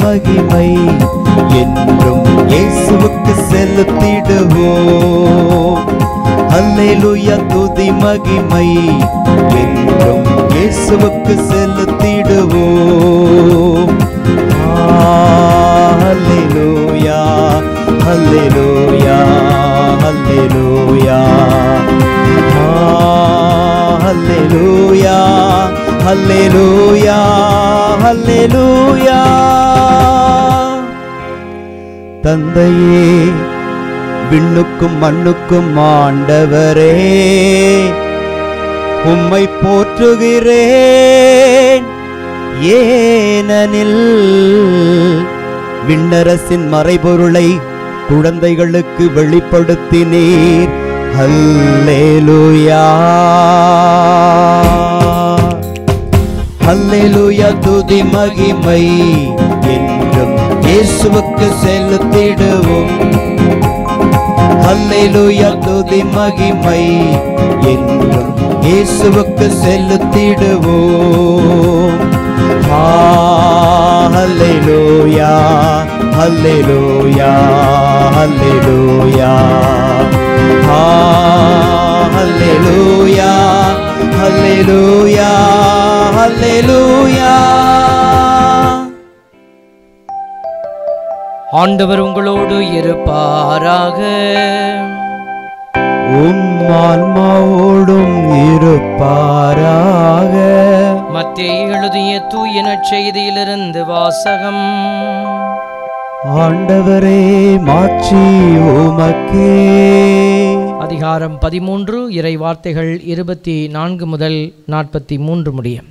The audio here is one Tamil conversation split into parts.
மகிமை என்றும் இயேசுவுக்கு செலுத்திடுவோம் அல்லேலூயா துதி மகிமை என்றும் இயேசுவுக்கு செலுத்திடுவோம் அல்லேலூயா அல்லேலூயா அல்லேலூயா அல்லேலூயா அல்லேலூயா அல்லேலூயா தந்தையே விண்ணுக்கும் மண்ணுக்கும் ஆண்டவரே உம்மை போற்றுகிறேன் ஏனெனில் விண்ணரசின் மறைபொருளை குழந்தைகளுக்கு வெளிப்படுத்தினீர் அல்லேலூயா அல்லேலூயா துதி மகிமை என்றும் இயேசுவுக்கு செலுத்திடுவோம் அல்லேலூயா துதி மகிமை என்றும் இயேசுவுக்கு செலுத்திடுவோம் அல்லேலூயா அல்லேலூயா அல்லேலூயா அல்லேலூயா அல்லேலூயா அல்லேலூயா ஆண்டவர் உங்களோடு இருப்பாராக உம் ஆன்மாவோடும் இருப்பாராக மத்தேயு எழுதிய தூய நற்செய்தியிலிருந்து வாசகம் ஆண்டவரே மாட்சி உமக்கே அதிகாரம் பதிமூன்று இறை வார்த்தைகள் இருபத்தி நான்கு முதல் நாற்பத்தி மூன்று முடியும்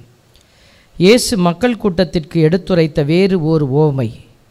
இயேசு மக்கள் கூட்டத்திற்கு எடுத்துரைத்த வேறு ஓர் ஓமை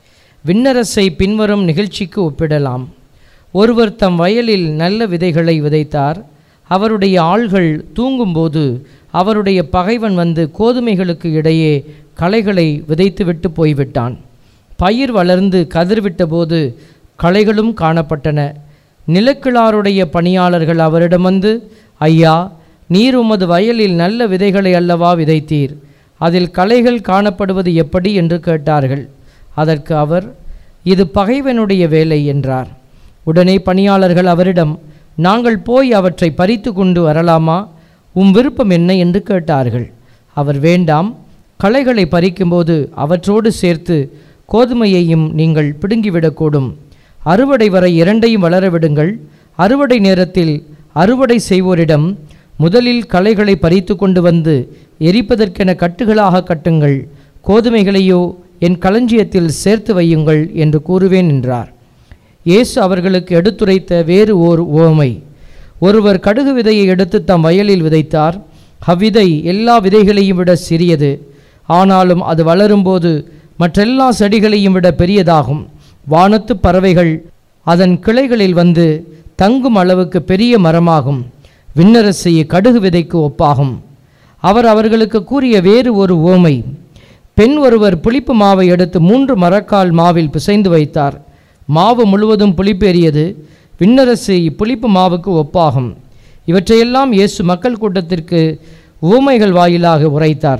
விண்ணரசை பின்வரும் நிகழ்ச்சிக்கு ஒப்பிடலாம் ஒருவர் தம் வயலில் நல்ல விதைகளை விதைத்தார் அவருடைய ஆள்கள் தூங்கும்போது அவருடைய பகைவன் வந்து கோதுமைகளுக்கு இடையே களைகளை விதைத்துவிட்டு போய்விட்டான் பயிர் வளர்ந்து கதிர்விட்டபோது களைகளும் காணப்பட்டன நிலக்கிழாருடைய பணியாளர்கள் அவரிடம் வந்து ஐயா நீர் உமது வயலில் நல்ல விதைகளை அல்லவா விதைத்தீர் அதில் களைகள் காணப்படுவது எப்படி என்று கேட்டார்கள் அதற்கு அவர் இது பகைவனுடைய வேலை என்றார் உடனே பணியாளர்கள் அவரிடம் நாங்கள் போய் அவற்றை பறித்து கொண்டு வரலாமா உம் விருப்பம் என்ன என்று கேட்டார்கள் அவர் வேண்டாம் களைகளை பறிக்கும்போது அவற்றோடு சேர்த்து கோதுமையையும் நீங்கள் பிடுங்கிவிடக்கூடும் அறுவடை வரை இரண்டையும் வளர விடுங்கள் அறுவடை நேரத்தில் அறுவடை செய்வோரிடம் முதலில் களைகளை பறித்து கொண்டு வந்து எரிப்பதற்கென கட்டுகளாக கட்டுங்கள் கோதுமைகளையோ என் களஞ்சியத்தில் சேர்த்து வையுங்கள் என்று கூறுவேன் என்றார் இயேசு அவர்களுக்கு எடுத்துரைத்த வேறு ஓர் உவமை ஒருவர் கடுகு விதையை எடுத்து தம் வயலில் விதைத்தார் அவ்விதை எல்லா விதைகளையும் விட சிறியது ஆனாலும் அது வளரும்போது மற்றெல்லா செடிகளையும் விட பெரியதாகும் வானத்து பறவைகள் அதன் கிளைகளில் வந்து தங்கும் அளவுக்கு பெரிய மரமாகும் விண்ணரசு கடுகு விதைக்கு ஒப்பாகும் அவர் அவர்களுக்கு கூறிய வேறு ஒரு ஓமை பெண் ஒருவர் புளிப்பு மாவை எடுத்து மூன்று மரக்கால் மாவில் பிசைந்து வைத்தார் மாவு முழுவதும் புளிப்பேறியது விண்ணரசு இப்புளிப்பு மாவுக்கு ஒப்பாகும் இவற்றையெல்லாம் இயேசு மக்கள் கூட்டத்திற்கு உவமைகள் வாயிலாக உரைத்தார்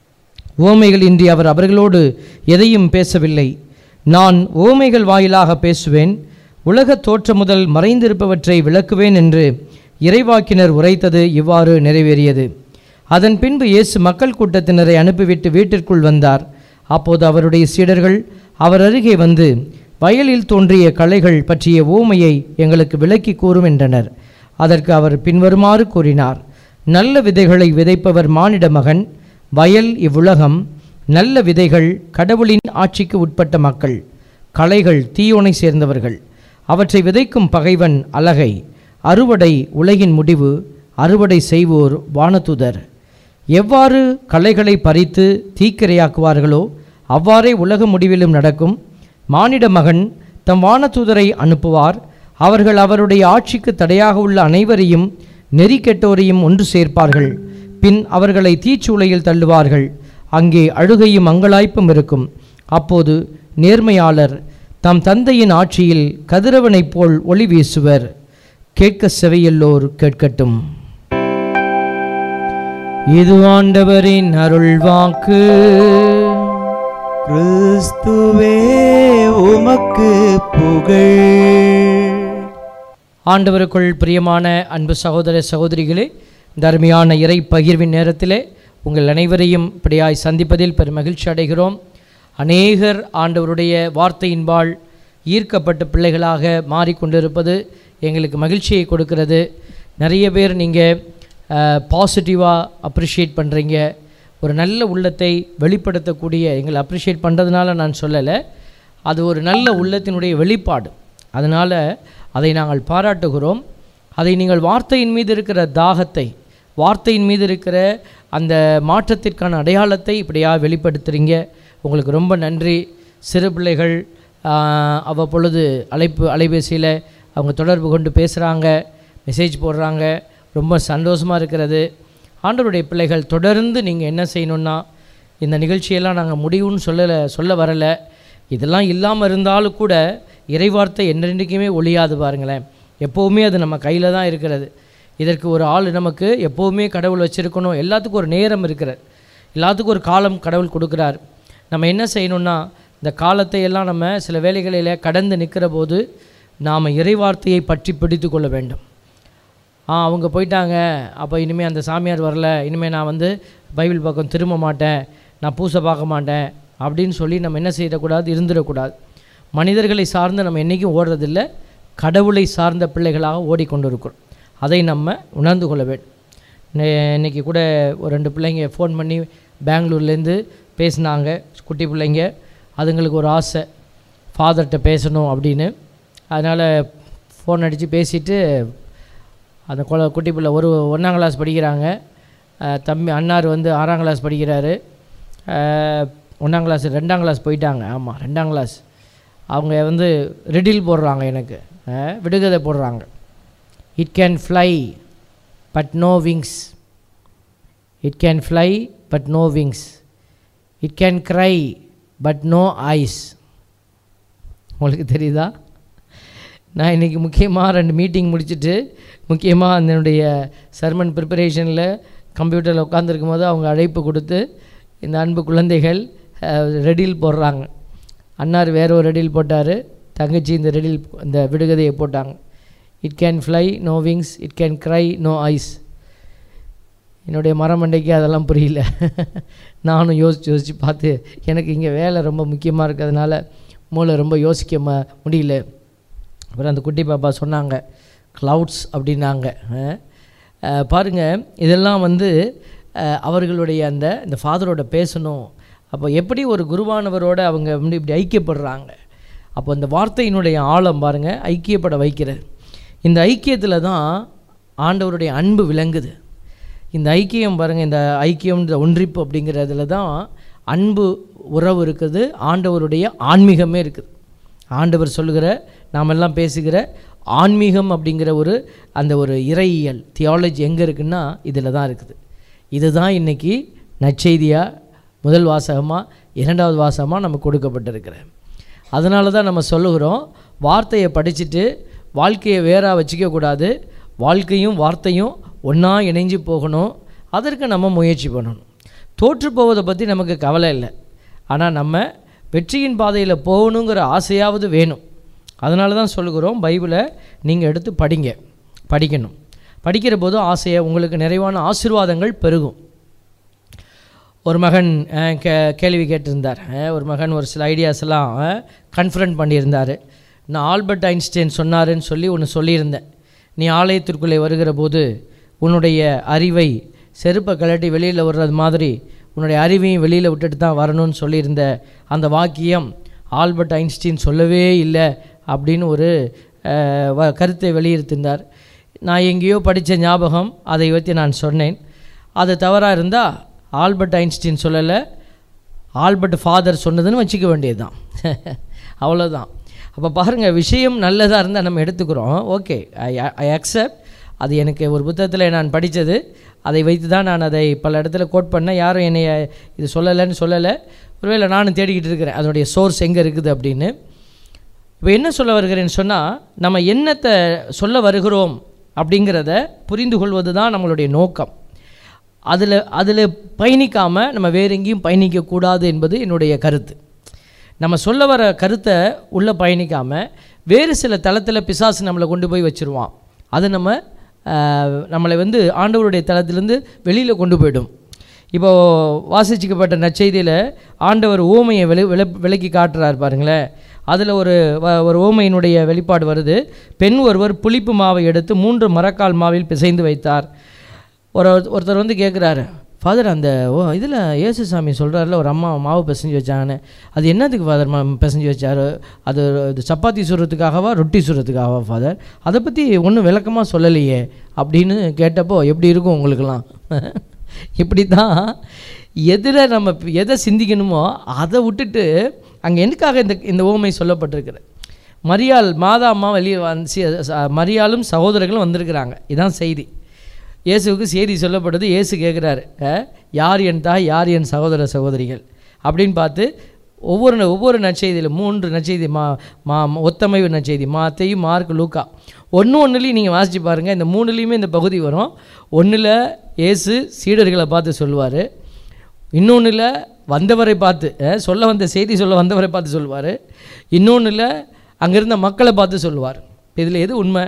உவமைகள் இன்றி அவர் அவர்களோடு எதையும் பேசவில்லை நான் உவமைகள் வாயிலாக பேசுவேன் உலக தோற்றம் முதல் மறைந்திருப்பவற்றை விளக்குவேன் என்று இறைவாக்கினர் உரைத்தது இவ்வாறு நிறைவேறியது அதன் பின்பு இயேசு மக்கள் கூட்டத்தினரை அனுப்பிவிட்டு வீட்டிற்குள் வந்தார் அப்போது அவருடைய சீடர்கள் அவர் அருகே வந்து வயலில் தோன்றிய களைகள் பற்றிய ஊமையை எங்களுக்கு விளக்கி கூறும் என்றனர் அதற்கு அவர் பின்வருமாறு கூறினார் நல்ல விதைகளை விதைப்பவர் மானிட மகன் வயல் இவ்வுலகம் நல்ல விதைகள் கடவுளின் ஆட்சிக்கு உட்பட்ட மக்கள் களைகள் தீயோனை சேர்ந்தவர்கள் அவற்றை விதைக்கும் பகைவன் அலகை அறுவடை உலகின் முடிவு அறுவடை செய்வோர் வானதுதர் எவ்வாறு களைகளை பறித்து தீக்கிரையாக்குவார்களோ அவ்வாறே உலக முடிவிலும் நடக்கும் மானிட மகன் தம் வானதூதரை அனுப்புவார் அவர்கள் அவருடைய ஆட்சிக்கு தடையாக உள்ள அனைவரையும் நெறி கெட்டோரையும் ஒன்று சேர்ப்பார்கள் பின் அவர்களை தீச்சூளையில் தள்ளுவார்கள் அங்கே அழுகையும் அங்கலாய்ப்பும் இருக்கும் அப்போது நேர்மையாளர் தம் தந்தையின் ஆட்சியில் கதிரவனைப் போல் ஒளி வீசுவர் கேட்க செவையெல்லோர் கேட்கட்டும் இது ஆண்டவரின் அருள்வாக்கு கிறிஸ்துவே உமக்கு புகழ் ஆண்டவருக்குள் பிரியமான அன்பு சகோதர சகோதரிகளே இந்த அருமையான இறை பகிர்வின் நேரத்திலே உங்கள் அனைவரையும் இப்படியாய் சந்திப்பதில் பெரும் மகிழ்ச்சி அடைகிறோம் அநேகர் ஆண்டவருடைய வார்த்தையின்பால் ஈர்க்கப்பட்ட பிள்ளைகளாக மாறிக்கொண்டிருப்பது எங்களுக்கு மகிழ்ச்சியை கொடுக்கிறது நிறைய பேர் நீங்கள் பாசிட்டிவாக அப்ரிஷியேட் பண்ணுறீங்க ஒரு நல்ல உள்ளத்தை வெளிப்படுத்தக்கூடிய எங்களை அப்ரிஷியேட் பண்ணுறதுனால நான் சொல்லலை அது ஒரு நல்ல உள்ளத்தினுடைய வெளிப்பாடு அதனால் அதை நாங்கள் பாராட்டுகிறோம் அதை நீங்கள் வார்த்தையின் மீது இருக்கிற தாகத்தை வார்த்தையின் மீது இருக்கிற அந்த மாற்றத்திற்கான அடையாளத்தை இப்படியா வெளிப்படுத்துகிறீங்க உங்களுக்கு ரொம்ப நன்றி சிறு பிள்ளைகள் ஆஹ், அவ்வப்பொழுது அழைப்பு அலைபேசியில் அவங்க தொடர்பு கொண்டு பேசுகிறாங்க மெசேஜ் போடுறாங்க ரொம்ப சந்தோஷமாக இருக்கிறது ஆண்டவருடைய பிள்ளைகள் தொடர்ந்து நீங்கள் என்ன செய்யணுன்னா இந்த நிகழ்ச்சியெல்லாம் நாங்கள் முடிவுன்னு சொல்லலை சொல்ல வரலை இதெல்லாம் இல்லாமல் இருந்தாலும் கூட இறைவார்த்தை என்றென்றைக்குமே ஒழியாது பாருங்களேன் எப்போவுமே அது நம்ம கையில் தான் இருக்கிறது இதற்கு ஒரு ஆள் நமக்கு எப்போவுமே கடவுள் வச்சுருக்கணும் எல்லாத்துக்கும் ஒரு நேரம் இருக்கிறது எல்லாத்துக்கும் ஒரு காலம் கடவுள் கொடுக்குறார் நம்ம என்ன செய்யணும்னா இந்த காலத்தை எல்லாம் நம்ம சில வேலைகளில் கடந்து நிற்கிற போது நாம் இறைவார்த்தையை பற்றி பிடித்து கொள்ள வேண்டும் ஆ அவங்க போயிட்டாங்க அப்போ இனிமேல் அந்த சாமியார் வரல இனிமேல் நான் வந்து பைபிள் பக்கம் திரும்ப மாட்டேன் நான் பூசை பார்க்க மாட்டேன் அப்படின்னு சொல்லி நம்ம என்ன செய்யக்கூடாது இருந்துடக்கூடாது மனிதர்களை சார்ந்து நம்ம என்றைக்கும் ஓடுறதில்ல கடவுளை சார்ந்த பிள்ளைகளாக ஓடிக்கொண்டு இருக்கிறோம் அதை நம்ம உணர்ந்து கொள்ள வேண்டும் நே- இன்னைக்கு கூட ஒரு ரெண்டு பிள்ளைங்க ஃபோன் பண்ணி பெங்களூர்லேருந்து பேசினாங்க குட்டி பிள்ளைங்க அதுங்களுக்கு ஒரு ஆசை ஃபாதர்கிட்ட பேசணும் அப்படின்னு அதனால் ஃபோன் அடித்து பேசிட்டு அந்த குழ குட்டி பிள்ளை ஒரு ஒன்றாம் கிளாஸ் படிக்கிறாங்க அஹ் தம்பி அண்ணார் வந்து ஆறாம் கிளாஸ் படிக்கிறாரு அஹ் ஒன்றாம் கிளாஸ் ரெண்டாம் கிளாஸ் போயிட்டாங்க ஆமாம் ரெண்டாம் கிளாஸ் அவங்க வந்து ரெடில் போடுறாங்க எனக்கு அஹ் விடுகதை போடுறாங்க it can fly but no wings it can fly but no wings it can cry but no eyes உங்களுக்கு தெரியுதா நான் இன்றைக்கி முக்கியமாக ரெண்டு மீட்டிங் முடிச்சுட்டு முக்கியமாக அதனுடைய சர்மன் ப்ரிப்பரேஷனில் கம்ப்யூட்டரில் உட்காந்துருக்கும் போது அவங்க அழைப்பு கொடுத்து இந்த அன்பு குழந்தைகள் ரெடில் போடுறாங்க அன்னார் வேற ஒரு ரெடில் போட்டார் தங்கச்சி இந்த ரெடில் இந்த விடுகதையை போட்டாங்க it can fly no wings it can cry no eyes என்னுடைய மரமண்டைக்கு அதெல்லாம் புரியல நானும் யோசித்து யோசித்து பார்த்து எனக்கு இங்கே வேலை ரொம்ப முக்கியமாக இருக்கிறதுனால மூளை ரொம்ப யோசிக்க ம முடியல அப்புறம் அந்த குட்டி பாப்பா சொன்னாங்க க்ளவுட்ஸ் அப்படின்னாங்க அஹ், அஹ், பாருங்க இதெல்லாம் வந்து அஹ், அவர்களுடைய அந்த இந்த ஃபாதரோட பேசணும் அப்போ எப்படி ஒரு குருவானவரோட அவங்க வந்து இப்படி ஐக்கியப்படுறாங்க அப்போ இந்த வார்த்தையினுடைய ஆழம் பாருங்கள் ஐக்கியப்பட வைக்கிறது இந்த ஐக்கியத்தில் தான் ஆண்டவருடைய அன்பு விளங்குது இந்த ஐக்கியம் பாருங்கள் இந்த ஐக்கியம் இந்த ஒன்றிப்பு அப்படிங்கிறதுல தான் அன்பு உறவு இருக்குது ஆண்டவருடைய ஆன்மீகமே இருக்குது ஆண்டவர் சொல்லுகிற நாமெல்லாம் பேசுகிற ஆன்மீகம் அப்படிங்கிற ஒரு அந்த ஒரு இறையியல் தியாலஜி எங்கே இருக்குன்னா இதில் தான் இருக்குது இதுதான் இன்றைக்கி நற்செய்தியாக முதல் வாசகமாக இரண்டாவது வாசகமாக நமக்கு கொடுக்கப்பட்டிருக்கிறது அதனால தான் நம்ம சொல்லுகிறோம் வார்த்தையை படிச்சுட்டு வாழ்க்கையை வேறாக வச்சுக்கக்கூடாது வாழ்க்கையும் வார்த்தையும் ஒன்றா இணைஞ்சு போகணும் அதற்கு நம்ம முயற்சி பண்ணணும் தோற்று போவதை பற்றி நமக்கு கவலை இல்லை ஆனால் நம்ம வெற்றியின் பாதையில் போகணுங்கிற ஆசையாவது வேணும் அதனால தான் சொல்லுகிறோம் பைபிளை நீங்கள் எடுத்து படிங்க படிக்கணும் படிக்கிற போது ஆசையை உங்களுக்கு நிறைவான ஆசீர்வாதங்கள் பெருகும் ஒரு மகன் அஹ், கே கேள்வி கேட்டிருந்தார் அஹ், ஒரு மகன் ஒரு சில ஐடியாஸ் எல்லாம் கன்ஃபரண்ட் பண்ணியிருந்தார் நான் ஆல்பர்ட் ஐன்ஸ்டைன் சொன்னாருன்னு சொல்லி ஒன்று சொல்லியிருந்தேன் நீ ஆலயத்திற்குள்ளே வருகிற போது உன்னுடைய அறிவை செருப்பை கழட்டி வெளியில் வர்றது மாதிரி உன்னுடைய அறிவையும் வெளியில் விட்டுட்டு தான் வரணும்னு சொல்லியிருந்த அந்த வாக்கியம் ஆல்பர்ட் ஐன்ஸ்டீன் சொல்லவே இல்லை அப்படின்னு ஒரு அஹ், வ- கருத்தை வெளியிருத்திருந்தார் நான் எங்கேயோ படித்த ஞாபகம் அதை பற்றி நான் சொன்னேன் அது தவறாக இருந்தால் ஆல்பர்ட் ஐன்ஸ்டீன் சொல்லலை ஆல்பர்ட் ஃபாதர் சொன்னதுன்னு வச்சுக்க வேண்டியது தான் அவ்வளோதான் அப்போ பாருங்கள் விஷயம் நல்லதாக இருந்தால் நம்ம எடுத்துக்கிறோம் ஓகே ஐ ஐ அக்செப்ட் அது எனக்கு ஒரு புத்தகத்தில் நான் படித்தது அதை வைத்து தான் நான் அதை பல இடத்துல கோட் பண்ணேன் யாரும் என்னை இது சொல்லலைன்னு சொல்லலை ஒருவேளை நானும் தேடிக்கிட்டு இருக்கிறேன் அதனுடைய சோர்ஸ் எங்கே இருக்குது அப்படின்னு இப்போ என்ன சொல்ல வருகிறேன்னு சொன்னால் நம்ம என்னத்தை சொல்ல வருகிறோம் அப்படிங்கிறத புரிந்து கொள்வது தான் நம்மளுடைய நோக்கம் அதில் அதில் பயணிக்காமல் நம்ம வேற எங்கேயும் பயணிக்கக்கூடாது என்பது என்னுடைய கருத்து நம்ம சொல்ல வர கருத்தை உள்ளே பயணிக்காமல் வேறு சில தளத்தில் பிசாசு நம்மளை கொண்டு போய் வச்சுருவான் அது நம்ம ஆஹ், நம்மளை வந்து ஆண்டவருடைய தளத்திலேருந்து வெளியில் கொண்டு போயிடும் இப்போது வாசிச்சுக்கப்பட்ட நற்செய்தியில் ஆண்டவர் ஓமையை விளை விளை விளக்கி காட்டுறார் பாருங்களேன் அதில் ஒரு வ- ஒரு ஓமையினுடைய வெளிப்பாடு வருது பெண் ஒருவர் புளிப்பு மாவை எடுத்து மூன்று மரக்கால் மாவில் பிசைந்து வைத்தார் ஒரு ஒருத்தர் வந்து கேட்குறாரு ஃபாதர் அந்த ஓ இதில் இயேசுசாமி சொல்கிறாருல ஒரு அம்மா மாவு பிசைஞ்சு வச்சாங்கன்னு அது என்னத்துக்கு ஃபாதர் மா பிசைஞ்சு வச்சாரு அது இது சப்பாத்தி சுடுறதுக்காகவா ரொட்டி சுடுறதுக்காகவா ஃபாதர் அதை பற்றி ஒன்றும் விளக்கமாக சொல்லலையே அப்படின்னு கேட்டப்போ எப்படி இருக்கும் உங்களுக்கெல்லாம் இப்படி தான் எதில் நம்ம எதை சிந்திக்கணுமோ அதை விட்டுட்டு அங்கே எதுக்காக இந்த இந்த ஓமை சொல்லப்பட்டிருக்குது மரியாள் மாதா அம்மா வெளியே வந்து சி- ச- மரியாளும் சகோதரர்களும் வந்திருக்கிறாங்க இதான் செய்தி இயேசுவுக்கு செய்தி சொல்லப்படுது இயேசு கேட்குறாரு யார் என் தாய் யார் என் சகோதர சகோதரிகள் அப்படின்னு பார்த்து ஒவ்வொரு ந- ஒவ்வொரு நற்செய்தியில் மூன்று நற்செய்தி மா மா ஒத்தமைவு நற்செய்தி மாத்தையும் மார்க் லூக்கா ஒன்று ஒன்றுலையும் நீங்கள் வாசித்து பாருங்கள் இந்த மூணுலேயுமே இந்த பகுதி வரும் ஒன்றில் இயேசு சீடர்களை பார்த்து சொல்லுவார் இன்னொன்றில் வந்தவரை பார்த்து அஹ், சொல்ல வந்த செய்தி சொல்ல வந்தவரை பார்த்து சொல்லுவார் இன்னொன்றில் அங்கிருந்த மக்களை பார்த்து சொல்லுவார் இதில் எது உண்மை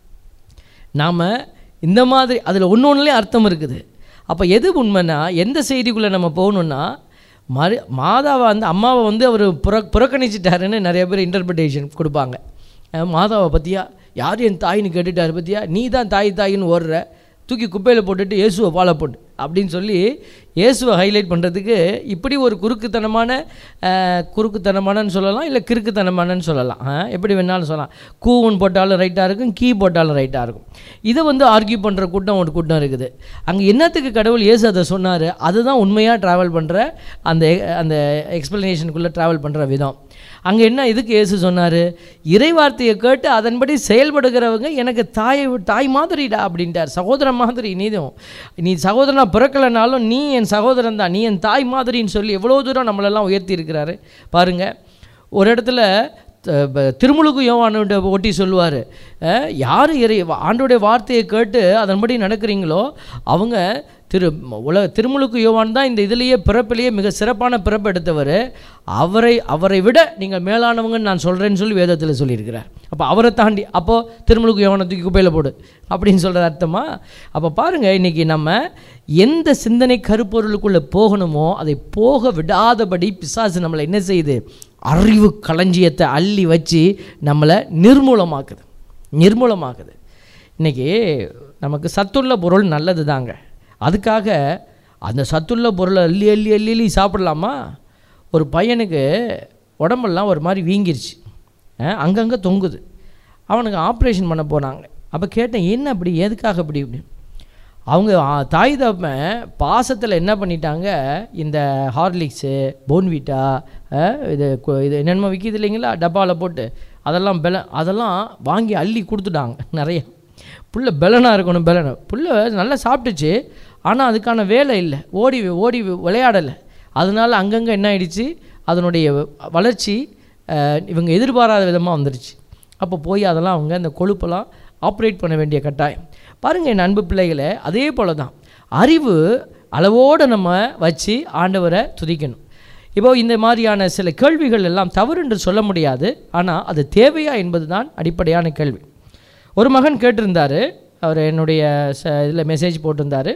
நாம் இந்த மாதிரி அதில் ஒன்று ஒன்றுலேயும் அர்த்தம் இருக்குது அப்போ எது உண்மைன்னா எந்த செய்திக்குள்ளே நம்ம போகணுன்னா மறு மாதாவை வந்து அம்மாவை வந்து அவர் புற புறக்கணிச்சிட்டாருன்னு நிறைய பேர் இன்டர்பிரிட்டேஷன் கொடுப்பாங்க அஹ் மாதாவை பற்றியா யார் என் தாயின்னு கேட்டுட்டாரு பற்றியா நீ தான் தாய் தாயின்னு ஓடுற தூக்கி குப்பையில் போட்டுட்டு இயேசுவை ஃபாலோ பண்ணு அப்படின்னு சொல்லி இயேசுவை ஹைலைட் பண்ணுறதுக்கு இப்படி ஒரு குறுக்குத்தனமான அஹ், குறுக்குத்தனமானன்னு சொல்லலாம் இல்லை கிறுக்குத்தனமானன்னு சொல்லலாம் அஹ், எப்படி வேணாலும் சொல்லலாம் கூவன் போட்டாலும் ரைட்டாக இருக்கும் கீ போட்டாலும் ரைட்டாக இருக்கும் இதை வந்து ஆர்கியூ பண்ணுற கூட்டம் ஒரு கூட்டம் இருக்குது அங்கே என்னத்துக்கு கடவுள் இயேசு அதை சொன்னார் அதுதான் உண்மையாக ட்ராவல் பண்ணுற அந்த அந்த எக்ஸ்பிளனேஷனுக்குள்ளே ட்ராவல் பண்ணுற விதம் அங்கே என்ன எதுக்கு இயேசு சொன்னார் இறைவார்த்தையை கேட்டு அதன்படி செயல்படுகிறவங்க எனக்கு தாயை விட்டு- தாய் மாதிரிடா அப்படின்ட்டார் சகோதரன் மாதிரி நீதும் நீ சகோதரனா பிறக்கலைனாலும் நீ என் சகோதரன் தான் நீ என் தாய் மாதிரின்னு சொல்லி எவ்வளோ தூரம் நம்மளெல்லாம் உயர்த்தி இருக்கிறாரு பாருங்கள் ஒரு இடத்துல த- ப- திருமுழுக்கு யோவானுடைய ஒட்டி சொல்லுவார் யார் இறை ஆண்டோடைய வார்த்தையை கேட்டு அதன்படி நடக்கிறீங்களோ அவங்க திரு உலக திருமுழுக்கு யோவான் தான் இந்த இதிலேயே பிறப்பிலேயே மிக சிறப்பான பிறப்பு எடுத்தவர் அவரை அவரை விட நீங்கள் மேலானவங்கன்னு நான் சொல்கிறேன்னு சொல்லி வேதத்தில் சொல்லியிருக்கிறார் அப்போ அவரை தாண்டி அப்போது திருமுழுக்கு யோவானை தூக்கி குப்பையில் போடு அப்படின்னு சொல்கிற அர்த்தமா அப்போ பாருங்கள் இன்றைக்கி நம்ம எந்த சிந்தனை கருப்பொருளுக்குள்ளே போகணுமோ அதை போக விடாதபடி பிசாசு நம்மளை என்ன செய்யுது அறிவு களஞ்சியத்தை அள்ளி வச்சு நம்மளை நிர்மூலமாக்குது நிர்மூலமாக்குது இன்றைக்கி நமக்கு சத்துள்ள பொருள் நல்லது தாங்க அதுக்காக அந்த சத்துள்ள பொருளை அள்ளி அள்ளி அள்ளி அள்ளி சாப்பிடலாமா ஒரு பையனுக்கு உடம்பெல்லாம் ஒரு மாதிரி வீங்கிருச்சு அஹ், அங்கங்கே தொங்குது அவனுக்கு ஆப்ரேஷன் பண்ண போனாங்க அப்போ கேட்டேன் என்ன அப்படி எதுக்காக அப்படி இப்படி அவங்க ஆ, தாய் தப்பன் பாசத்தில் என்ன பண்ணிட்டாங்க இந்த ஹார்லிக்ஸு போன்விட்டா அஹ், இது கு- இது என்னென்னமோ விற்கிது இல்லைங்களா டப்பாவில் போட்டு அதெல்லாம் பெல அதெல்லாம் வாங்கி அள்ளி கொடுத்துட்டாங்க நிறைய புள்ள பெலனாக இருக்கணும் பெலனை புள்ள நல்லா சாப்பிட்டுச்சு ஆனால் அதுக்கான வேலை இல்லை ஓடி ஓடி விளையாடலை அதனால அங்கங்கே என்ன ஆயிடுச்சு அதனுடைய வளர்ச்சி அஹ், இவங்க எதிர்பாராத விதமாக வந்துருச்சு அப்போ போய் அதெல்லாம் அவங்க அந்த கொழுப்பெல்லாம் ஆப்ரேட் பண்ண வேண்டிய கட்டாயம் பாருங்கள் என் அன்பு பிள்ளைகளே அதே போல தான் அறிவு அளவோடு நம்ம வச்சு ஆண்டவரை துதிக்கணும் இப்போ இந்த மாதிரியான சில கேள்விகள் எல்லாம் தவறு என்று சொல்ல முடியாது ஆனால் அது தேவையா என்பது தான் அடிப்படையான கேள்வி ஒரு மகன் கேட்டிருந்தார் அவர் என்னுடைய ச இதில் மெசேஜ் போட்டிருந்தாரு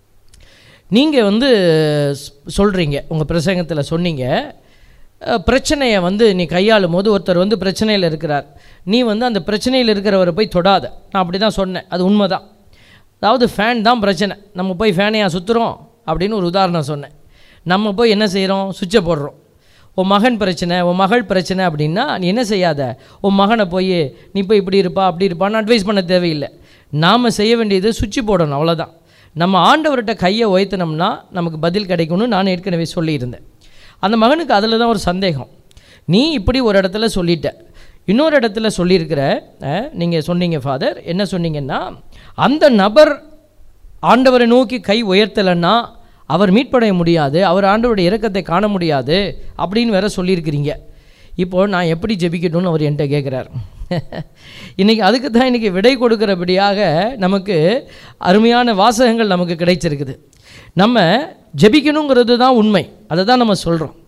நீங்கள் வந்து சொல்கிறீங்க உங்கள் பிரசங்கத்தில் சொன்னீங்க அஹ், பிரச்சனையை வந்து நீ கையாளும் போது ஒருத்தர் வந்து பிரச்சனையில் இருக்கிறார் நீ வந்து அந்த பிரச்சனையில் இருக்கிறவரை போய் தொடாத நான் அப்படி தான் சொன்னேன் அது உண்மை தான் அதாவது ஃபேன் தான் பிரச்சனை நம்ம போய் ஃபேனையாக சுற்றுறோம் அப்படின்னு ஒரு உதாரணம் சொன்னேன் நம்ம போய் என்ன செய்கிறோம் சுவிட்சை போடுறோம் உன் மகன் பிரச்சனை உன் மகள் பிரச்சனை அப்படின்னா நீ என்ன செய்யாத உன் மகனை போய் நீ போய் இப்படி இருப்பா அப்படி இருப்பான்னு அட்வைஸ் பண்ண தேவையில்லை நாம் செய்ய வேண்டியது சுவிட்ச் போடணும் அவ்வளோதான் நம்ம ஆண்டவர்கிட்ட கையை உயர்த்தினோம்னா நமக்கு பதில் கிடைக்கும்னு நான் ஏற்கனவே சொல்லியிருந்தேன் அந்த மகனுக்கு அதில் தான் ஒரு சந்தேகம் நீ இப்படி ஒரு இடத்துல சொல்லிட்ட இன்னொரு இடத்துல சொல்லியிருக்கிற நீங்கள் சொன்னீங்க ஃபாதர் என்ன சொன்னீங்கன்னா அந்த நபர் ஆண்டவரை நோக்கி கை உயர்த்தலைன்னா அவர் மீட்படைய முடியாது அவர் ஆண்டவருடைய இரக்கத்தை காண முடியாது அப்படின்னு வேற சொல்லியிருக்கிறீங்க இப்போ நான் எப்படி ஜெபிக்கட்டும்னு அவர் என்கிட்ட கேட்குறார் இன்றைக்கி அதுக்கு தான் இன்றைக்கி விடை கொடுக்கிறபடியாக நமக்கு அருமையான வாசகங்கள் நமக்கு கிடைச்சிருக்குது நம்ம ஜெபிக்கணுங்கிறது தான் உண்மை அதை தான் நம்ம சொல்கிறோம்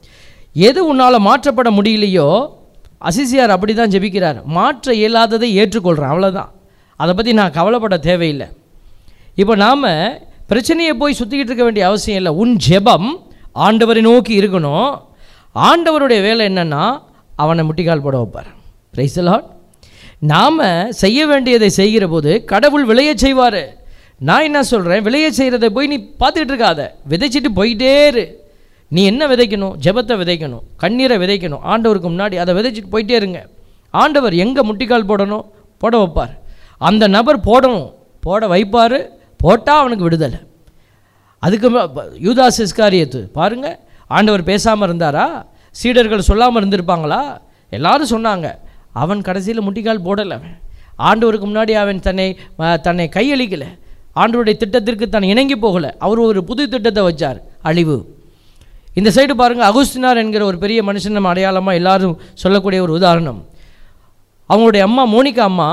எது உன்னால் மாற்றப்பட முடியலையோ அசிசியார் அப்படி தான் ஜெபிக்கிறார் மாற்ற இயலாததை ஏற்றுக்கொள்கிறேன் அவ்வளோதான் அதை பற்றி நான் கவலைப்பட தேவையில்லை இப்போ நாம் பிரச்சனையை போய் சுற்றிக்கிட்டு இருக்க வேண்டிய அவசியம் இல்லை உன் ஜெபம் ஆண்டவரை நோக்கி இருக்கணும் ஆண்டவருடைய வேலை என்னென்னா அவனை முட்டிக்கால் போட வைப்பார் பிரைசலாட் நாம் செய்ய வேண்டியதை செய்கிற போது கடவுள் விளையச் செய்வார் நான் என்ன சொல்கிறேன் விளைய செய்கிறத போய் நீ பார்த்துக்கிட்டு இருக்காத விதைச்சிட்டு போயிட்டே இரு நீ என்ன விதைக்கணும் ஜெபத்தை விதைக்கணும் கண்ணீரை விதைக்கணும் ஆண்டவருக்கு முன்னாடி அதை விதைச்சிட்டு போயிட்டே இருங்க ஆண்டவர் எங்கே முட்டிக்கால் போடணும் போட வைப்பார் அந்த நபர் போடணும் போட வைப்பார் போட்டால் அவனுக்கு விடுதலை அதுக்கு மே- ப- யூதாஸ் இஸ்காரியத்து பாருங்க ஆண்டவர் பேசாமல் இருந்தாரா சீடர்கள் சொல்லாமல் இருந்திருப்பாங்களா எல்லாரும் சொன்னாங்க அவன் கடைசியில் முட்டிக்கால் போடலை அவன் ஆண்டவருக்கு முன்னாடி அவன் தன்னை அஹ், தன்னை கையளிக்கலை ஆண்டவருடைய திட்டத்திற்கு தான் இணங்கி போகலை அவர் ஒரு புது திட்டத்தை வச்சார் அழிவு இந்த சைடு பாருங்க அகுஸ்தினார் என்கிற ஒரு பெரிய மனுஷன் நம்ம அடையாளமாக எல்லாரும் சொல்லக்கூடிய ஒரு உதாரணம் அவங்களுடைய அம்மா மோனிகா அம்மா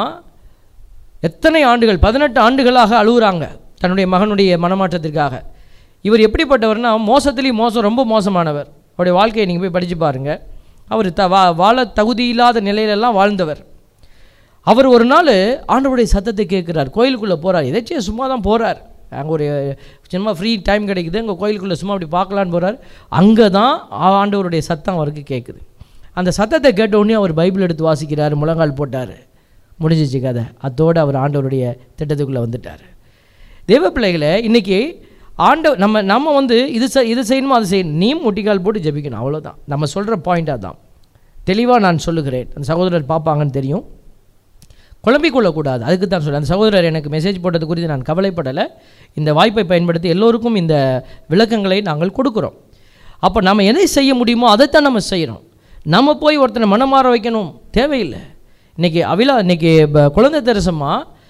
எத்தனை ஆண்டுகள் பதினெட்டு ஆண்டுகளாக அழுகுறாங்க தன்னுடைய மகனுடைய மனமாற்றத்திற்காக இவர் எப்படிப்பட்டவர்னா மோசத்துலேயும் மோசம் ரொம்ப மோசமானவர் அவருடைய வாழ்க்கையை நீங்கள் போய் படித்து பாருங்கள் அவர் த வா வாழ தகுதி இல்லாத நிலையிலெல்லாம் வாழ்ந்தவர் அவர் ஒரு நாள் ஆண்டவருடைய சத்தத்தை கேட்குறார் கோயிலுக்குள்ளே போகிறார் எதாச்சும் சும்மா தான் போகிறார் அங்கே ஒரு சும்மா ஃப்ரீ டைம் கிடைக்குது அங்கே கோயிலுக்குள்ளே சும்மா அப்படி பார்க்கலான்னு போகிறார் அங்கே தான் ஆண்டவருடைய சத்தம் அவருக்கு கேட்குது அந்த சத்தத்தை கேட்ட உடனே அவர் பைபிள் எடுத்து வாசிக்கிறார் முழங்கால் போட்டார் முடிஞ்சிச்சு கதை அதோடு அவர் ஆண்டவருடைய திட்டத்துக்குள்ளே வந்துட்டார் தேவ பிள்ளைகளை இன்றைக்கி ஆண்ட நம்ம நம்ம வந்து இது செய் இது செய்யணுமோ அது செய்யணும் நீ முட்டிக்கால் போட்டு ஜெபிக்கணும் அவ்வளோதான் நம்ம சொல்கிற பாயிண்டாக தான் தெளிவாக நான் சொல்லுகிறேன் அந்த சகோதரர் பார்ப்பாங்கன்னு தெரியும் குழம்பிக் கொள்ளக்கூடாது அதுக்கு தான் சொல்ல அந்த சகோதரர் எனக்கு மெசேஜ் போட்டது குறித்து நான் கவலைப்படலை இந்த வாய்ப்பை பயன்படுத்தி எல்லோருக்கும் இந்த விளக்கங்களை நாங்கள் கொடுக்குறோம் அப்போ நம்ம எதை செய்ய முடியுமோ அதைத்தான் நம்ம செய்யணும் நம்ம போய் ஒருத்தனை மனமாற வைக்கணும் தேவையில்லை இன்றைக்கி அவிலா இன்றைக்கி குழந்தை தெரசம்மா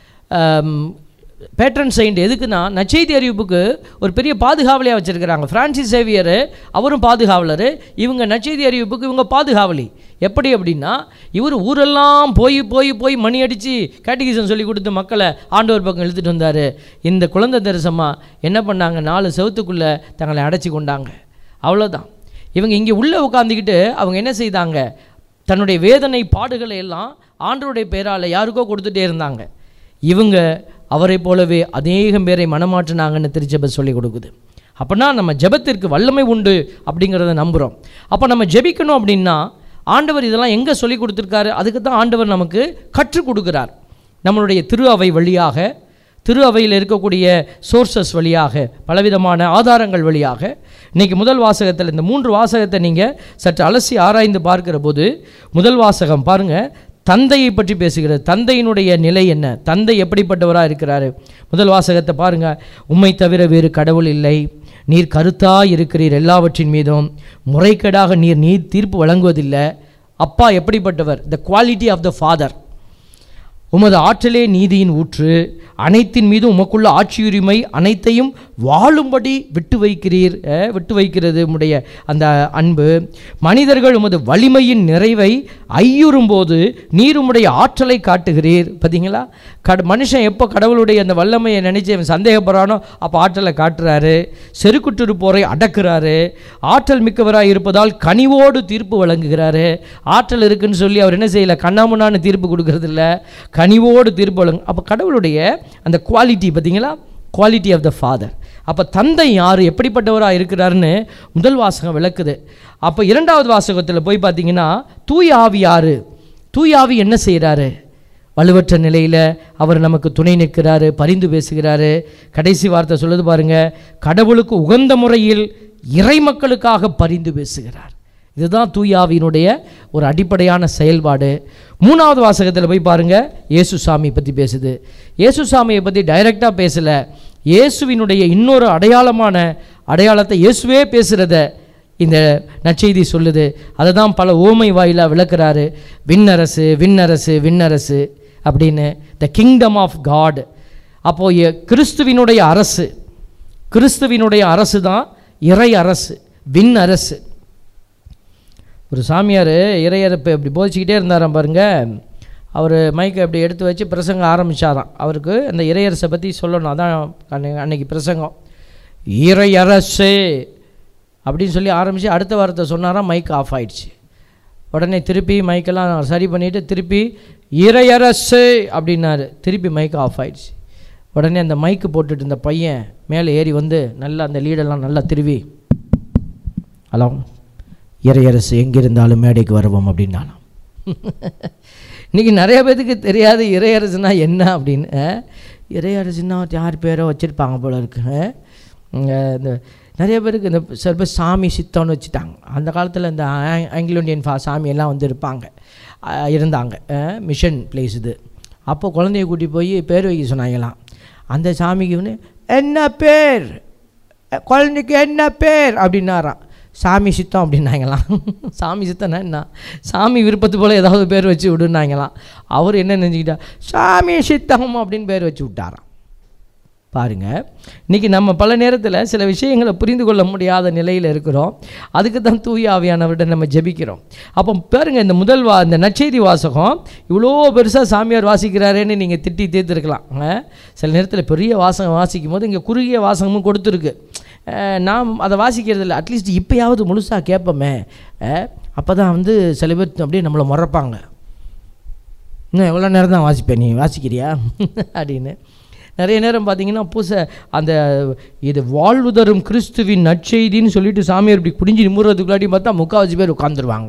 பேட்ரன் செயின்ட் எதுக்குன்னா நச்செய்தி அறிவிப்புக்கு ஒரு பெரிய பாதுகாவலியாக வச்சுருக்கிறாங்க ஃப்ரான்சிஸ் சேவியர் அவரும் பாதுகாவலர் இவங்க நச்செய்தி அறிவிப்புக்கு இவங்க பாதுகாவலி எப்படி அப்படின்னா இவர் ஊரெல்லாம் போய் போய் போய் மணி அடித்து கேட்டகிசம் சொல்லி கொடுத்து மக்களை ஆண்டவர் பக்கம் இழுத்துட்டு வந்தார் இந்த குழந்தை தரிசமா என்ன பண்ணாங்க நாலு செவத்துக்குள்ளே தங்களை அடைச்சி கொண்டாங்க அவ்வளோதான் இவங்க இங்கே உள்ளே உட்காந்துக்கிட்டு அவங்க என்ன செய்தாங்க தன்னுடைய வேதனை பாடுகளை எல்லாம் ஆண்டவருடைய பேரால் யாருக்கோ கொடுத்துட்டே இருந்தாங்க இவங்க அவரை போலவே அநேகம் பேரை மனமாற்றினாங்கன்னு திருச்சபை சொல்லி கொடுக்குது அப்போனா நம்ம ஜெபத்திற்கு வல்லமை உண்டு அப்படிங்கிறத நம்புகிறோம் அப்போ நம்ம ஜெபிக்கணும் அப்படின்னா ஆண்டவர் இதெல்லாம் எங்கே சொல்லி கொடுத்துருக்காரு அதுக்கு தான் ஆண்டவர் நமக்கு கற்றுக் கொடுக்குறார் நம்மளுடைய திரு அவை வழியாக திரு அவையில் இருக்கக்கூடிய சோர்சஸ் வழியாக பலவிதமான ஆதாரங்கள் வழியாக இன்றைக்கி முதல் வாசகத்தில் இந்த மூன்று வாசகத்தை நீங்கள் சற்று அலசி ஆராய்ந்து பார்க்கிற போது முதல் வாசகம் பாருங்கள் தந்தையை பற்றி பேசுகிறது தந்தையினுடைய நிலை என்ன தந்தை எப்படிப்பட்டவராக இருக்கிறாரு முதல் வாசகத்தை பாருங்கள் உம்மை தவிர வேறு கடவுள் இல்லை நீர் கருத்தாக இருக்கிறீர் எல்லாவற்றின் மீதும் முறைகேடாக நீர் நீர் தீர்ப்பு வழங்குவதில்லை அப்பா எப்படிப்பட்டவர் the quality of the father உமது ஆற்றலே நீதியின் ஊற்று அனைத்தின் மீதும் உமக்குள்ள ஆட்சியுரிமை அனைத்தையும் வாழும்படி விட்டு வைக்கிறீர் அஹ், விட்டு வைக்கிறது உம்முடைய அந்த அன்பு மனிதர்கள் உமது வலிமையின் நிறைவை ஐயுறும்போது நீர் உம்முடைய ஆற்றலை காட்டுகிறீர் பார்த்தீங்களா கட மனுஷன் எப்போ கடவுளுடைய அந்த வல்லமையை நினைச்சு அவன் சந்தேகப்படுறானோ அப்போ ஆற்றலை காட்டுறாரு செருக்குற்றிருப்போரை அடக்குறாரு ஆற்றல் மிக்கவராக இருப்பதால் கனிவோடு தீர்ப்பு வழங்குகிறாரு ஆற்றல் இருக்குன்னு சொல்லி அவர் என்ன செய்யல கண்ணாமுன்னான்னு தீர்ப்பு கொடுக்கறதில்ல கனிவோடு தீர்ப்பு வழங்கு அப்போ கடவுளுடைய அந்த குவாலிட்டி பார்த்தீங்களா குவாலிட்டி ஆஃப் த ஃபாதர் அப்போ தந்தை யார் எப்படிப்பட்டவராக இருக்கிறாருன்னு முதல் வாசகம் விளக்குது அப்போ இரண்டாவது வாசகத்தில் போய் பார்த்தீங்கன்னா தூய ஆவி யார் தூய ஆவி என்ன செய்கிறாரு வலுவற்ற நிலையில் அவர் நமக்கு துணை நிற்கிறாரு பரிந்து பேசுகிறாரு கடைசி வார்த்தை சொல்லுது பாருங்க கடவுளுக்கு உகந்த முறையில் இறை மக்களுக்காக பரிந்து பேசுகிறார் இதுதான் தூயாவினுடைய ஒரு அடிப்படையான செயல்பாடு மூணாவது வாசகத்தில் போய் பாருங்க இயேசுசாமி பற்றி பேசுது இயேசுசாமியை பற்றி டைரெக்டாக பேசலை இயேசுவினுடைய இன்னொரு அடையாளமான அடையாளத்தை இயேசுவே பேசுகிறத இந்த நற்செய்தி சொல்லுது அதை தான் பல ஓமை வாயிலாக விளக்குறாரு விண்ணரசு விண்ணரசு விண்ணரசு அப்படின்னு த கிங்டம் ஆஃப் காட் அப்போது கிறிஸ்துவினுடைய அரசு கிறிஸ்துவினுடைய அரசு தான் இறை அரசு விண் அரசு ஒரு சாமியார் இறையரப்பு இப்படி போதிச்சுக்கிட்டே இருந்தாராம் பாருங்க அவர் மைக்கை அப்படி எடுத்து வச்சு பிரசங்கம் ஆரம்பித்தாராம் அவருக்கு அந்த இறையரசை பற்றி சொல்லணும் அதான் அன்னை- அன்னைக்கு பிரசங்கம் இறையரசே அப்படின்னு சொல்லி ஆரம்பித்து அடுத்த வாரத்தை சொன்னாராம் மைக் ஆஃப் ஆயிடுச்சு உடனே திருப்பி மைக்கெல்லாம் சரி பண்ணிவிட்டு திருப்பி இறையரசு அப்படின்னாரு திருப்பி மைக் ஆஃப் ஆயிடுச்சு உடனே அந்த மைக்கு போட்டுட்டு இந்த பையன் மேலே ஏறி வந்து நல்லா அந்த லீடெல்லாம் நல்லா திருவி ஹலோ இறையரசு எங்கிருந்தாலும் மேடைக்கு வருவோம் அப்படின்னாலாம் இன்றைக்கி நிறைய பேத்துக்கு தெரியாது இறையரசுனா என்ன அப்படின்னு அஹ், இறையரசுன்னா யார் பேரோ வச்சுருப்பாங்க போல இருக்கு அஹ். இங்க இந்த நிறைய பேருக்கு இந்த சில பேர் சாமி சித்தம்னு வச்சுட்டாங்க அந்த காலத்தில் இந்த ஆங்- ஆங்கிலோ இந்தியன் ஃபா சாமி எல்லாம் வந்து இருப்பாங்க அஹ், இருந்தாங்க அஹ், மிஷன் பிளேஸ் இது அப்போ குழந்தைய கூட்டி போய் பேர் வைக்க சொன்னாங்களாம் அந்த சாமிக்கு வந்து என்ன பேர் அஹ், குழந்தைக்கு என்ன பேர் அப்படின்னாராம் சாமி சித்தம் அப்படின்னாங்களாம் சாமி சித்தம்னா என்ன சாமி விருப்பத்து போல் ஏதாவது பேர் வச்சு விடுனாங்களாம் அவர் என்ன நினச்சிக்கிட்டா சாமி சித்தம் அப்படின்னு பேர் வச்சு விட்டாராம் பாருங்க இன்றைக்கி நம்ம பல நேரத்தில் சில விஷயங்களை புரிந்து கொள்ள முடியாத நிலையில் இருக்கிறோம் அதுக்கு தான் தூய ஆவியானவர்கிட்ட நம்ம ஜெபிக்கிறோம் அப்போ பாருங்க இந்த முதல் வா இந்த நற்செய்தி வாசகம் இவ்வளோ பெருசாக சாமியார் வாசிக்கிறாரேன்னு நீங்கள் திட்டி தீர்த்துருக்கலாம் அஹ், சில நேரத்தில் பெரிய வாசகம் வாசிக்கும் போது இங்கே குறுகிய வாசகமும் கொடுத்துருக்கு அஹ், நாம் அதை வாசிக்கிறது இல்லை அட்லீஸ்ட் இப்போயாவது முழுசாக கேட்போமே அப்போ தான் வந்து சில பேர் அப்படியே நம்மளை முறைப்பாங்க இன்னும் எவ்வளோ நேரம் தான் வாசிப்பேன் நீ வாசிக்கிறியா அப்படின்னு நிறைய நேரம் பார்த்தீங்கன்னா பூசை அந்த இது வாழ்வு தரும் கிறிஸ்துவின் நற்செய்தின்னு சொல்லிட்டு சாமியார் இப்படி குடிஞ்சு நிமுறதுக்குள்ளாடி பார்த்தா முக்கால்வாசி பேர் உட்காந்துருவாங்க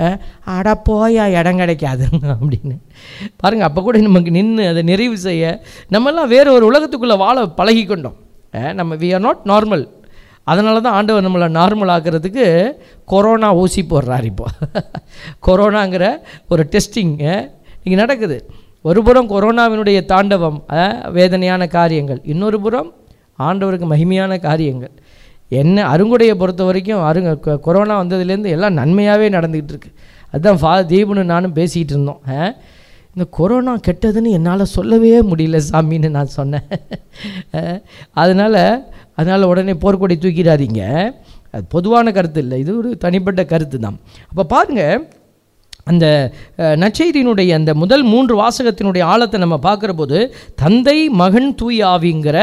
அடா போயா இடம் கிடைக்காது அப்படின்னு பாருங்கள் அப்போ கூட நமக்கு நின்று அதை நிறைவு செய்ய நம்மெல்லாம் வேற ஒரு உலகத்துக்குள்ளே வாழ பழகிக்கொண்டோம் அஹ், நம்ம வி ஆர் நாட் நார்மல் அதனால தான் ஆண்டவர் நம்மளை நார்மல் ஆக்கிறதுக்கு கொரோனா ஊசி போடுறார் இப்போ கொரோனாங்கிற ஒரு டெஸ்டிங் இங்கே நடக்குது ஒரு புறம் கொரோனாவினுடைய தாண்டவம் அஹ், வேதனையான காரியங்கள் இன்னொரு புறம் ஆண்டவருக்கு மகிமையான காரியங்கள் என்ன அருங்குடையை பொறுத்த வரைக்கும் அருங்க கொ- கொரோனா வந்ததுலேருந்து எல்லாம் நன்மையாகவே நடந்துக்கிட்டு இருக்கு அதுதான் ஃபா தீபனு நானும் பேசிகிட்டு இருந்தோம் அஹ், இந்த கொரோனா கெட்டதுன்னு என்னால் சொல்லவே முடியல சாமின்னு நான் சொன்னேன் அஹ், அதனால் அதனால் உடனே போர்க்கொடி தூக்கிடாதீங்க அது பொதுவான கருத்து இல்லை இது ஒரு தனிப்பட்ட கருத்து தான் அப்போ பாருங்கள் அந்த அஹ், நற்செய்தியினுடைய அந்த முதல் மூன்று வாசகத்தினுடைய ஆழத்தை நம்ம பார்க்குற போது தந்தை மகன் தூய் ஆவிங்கிற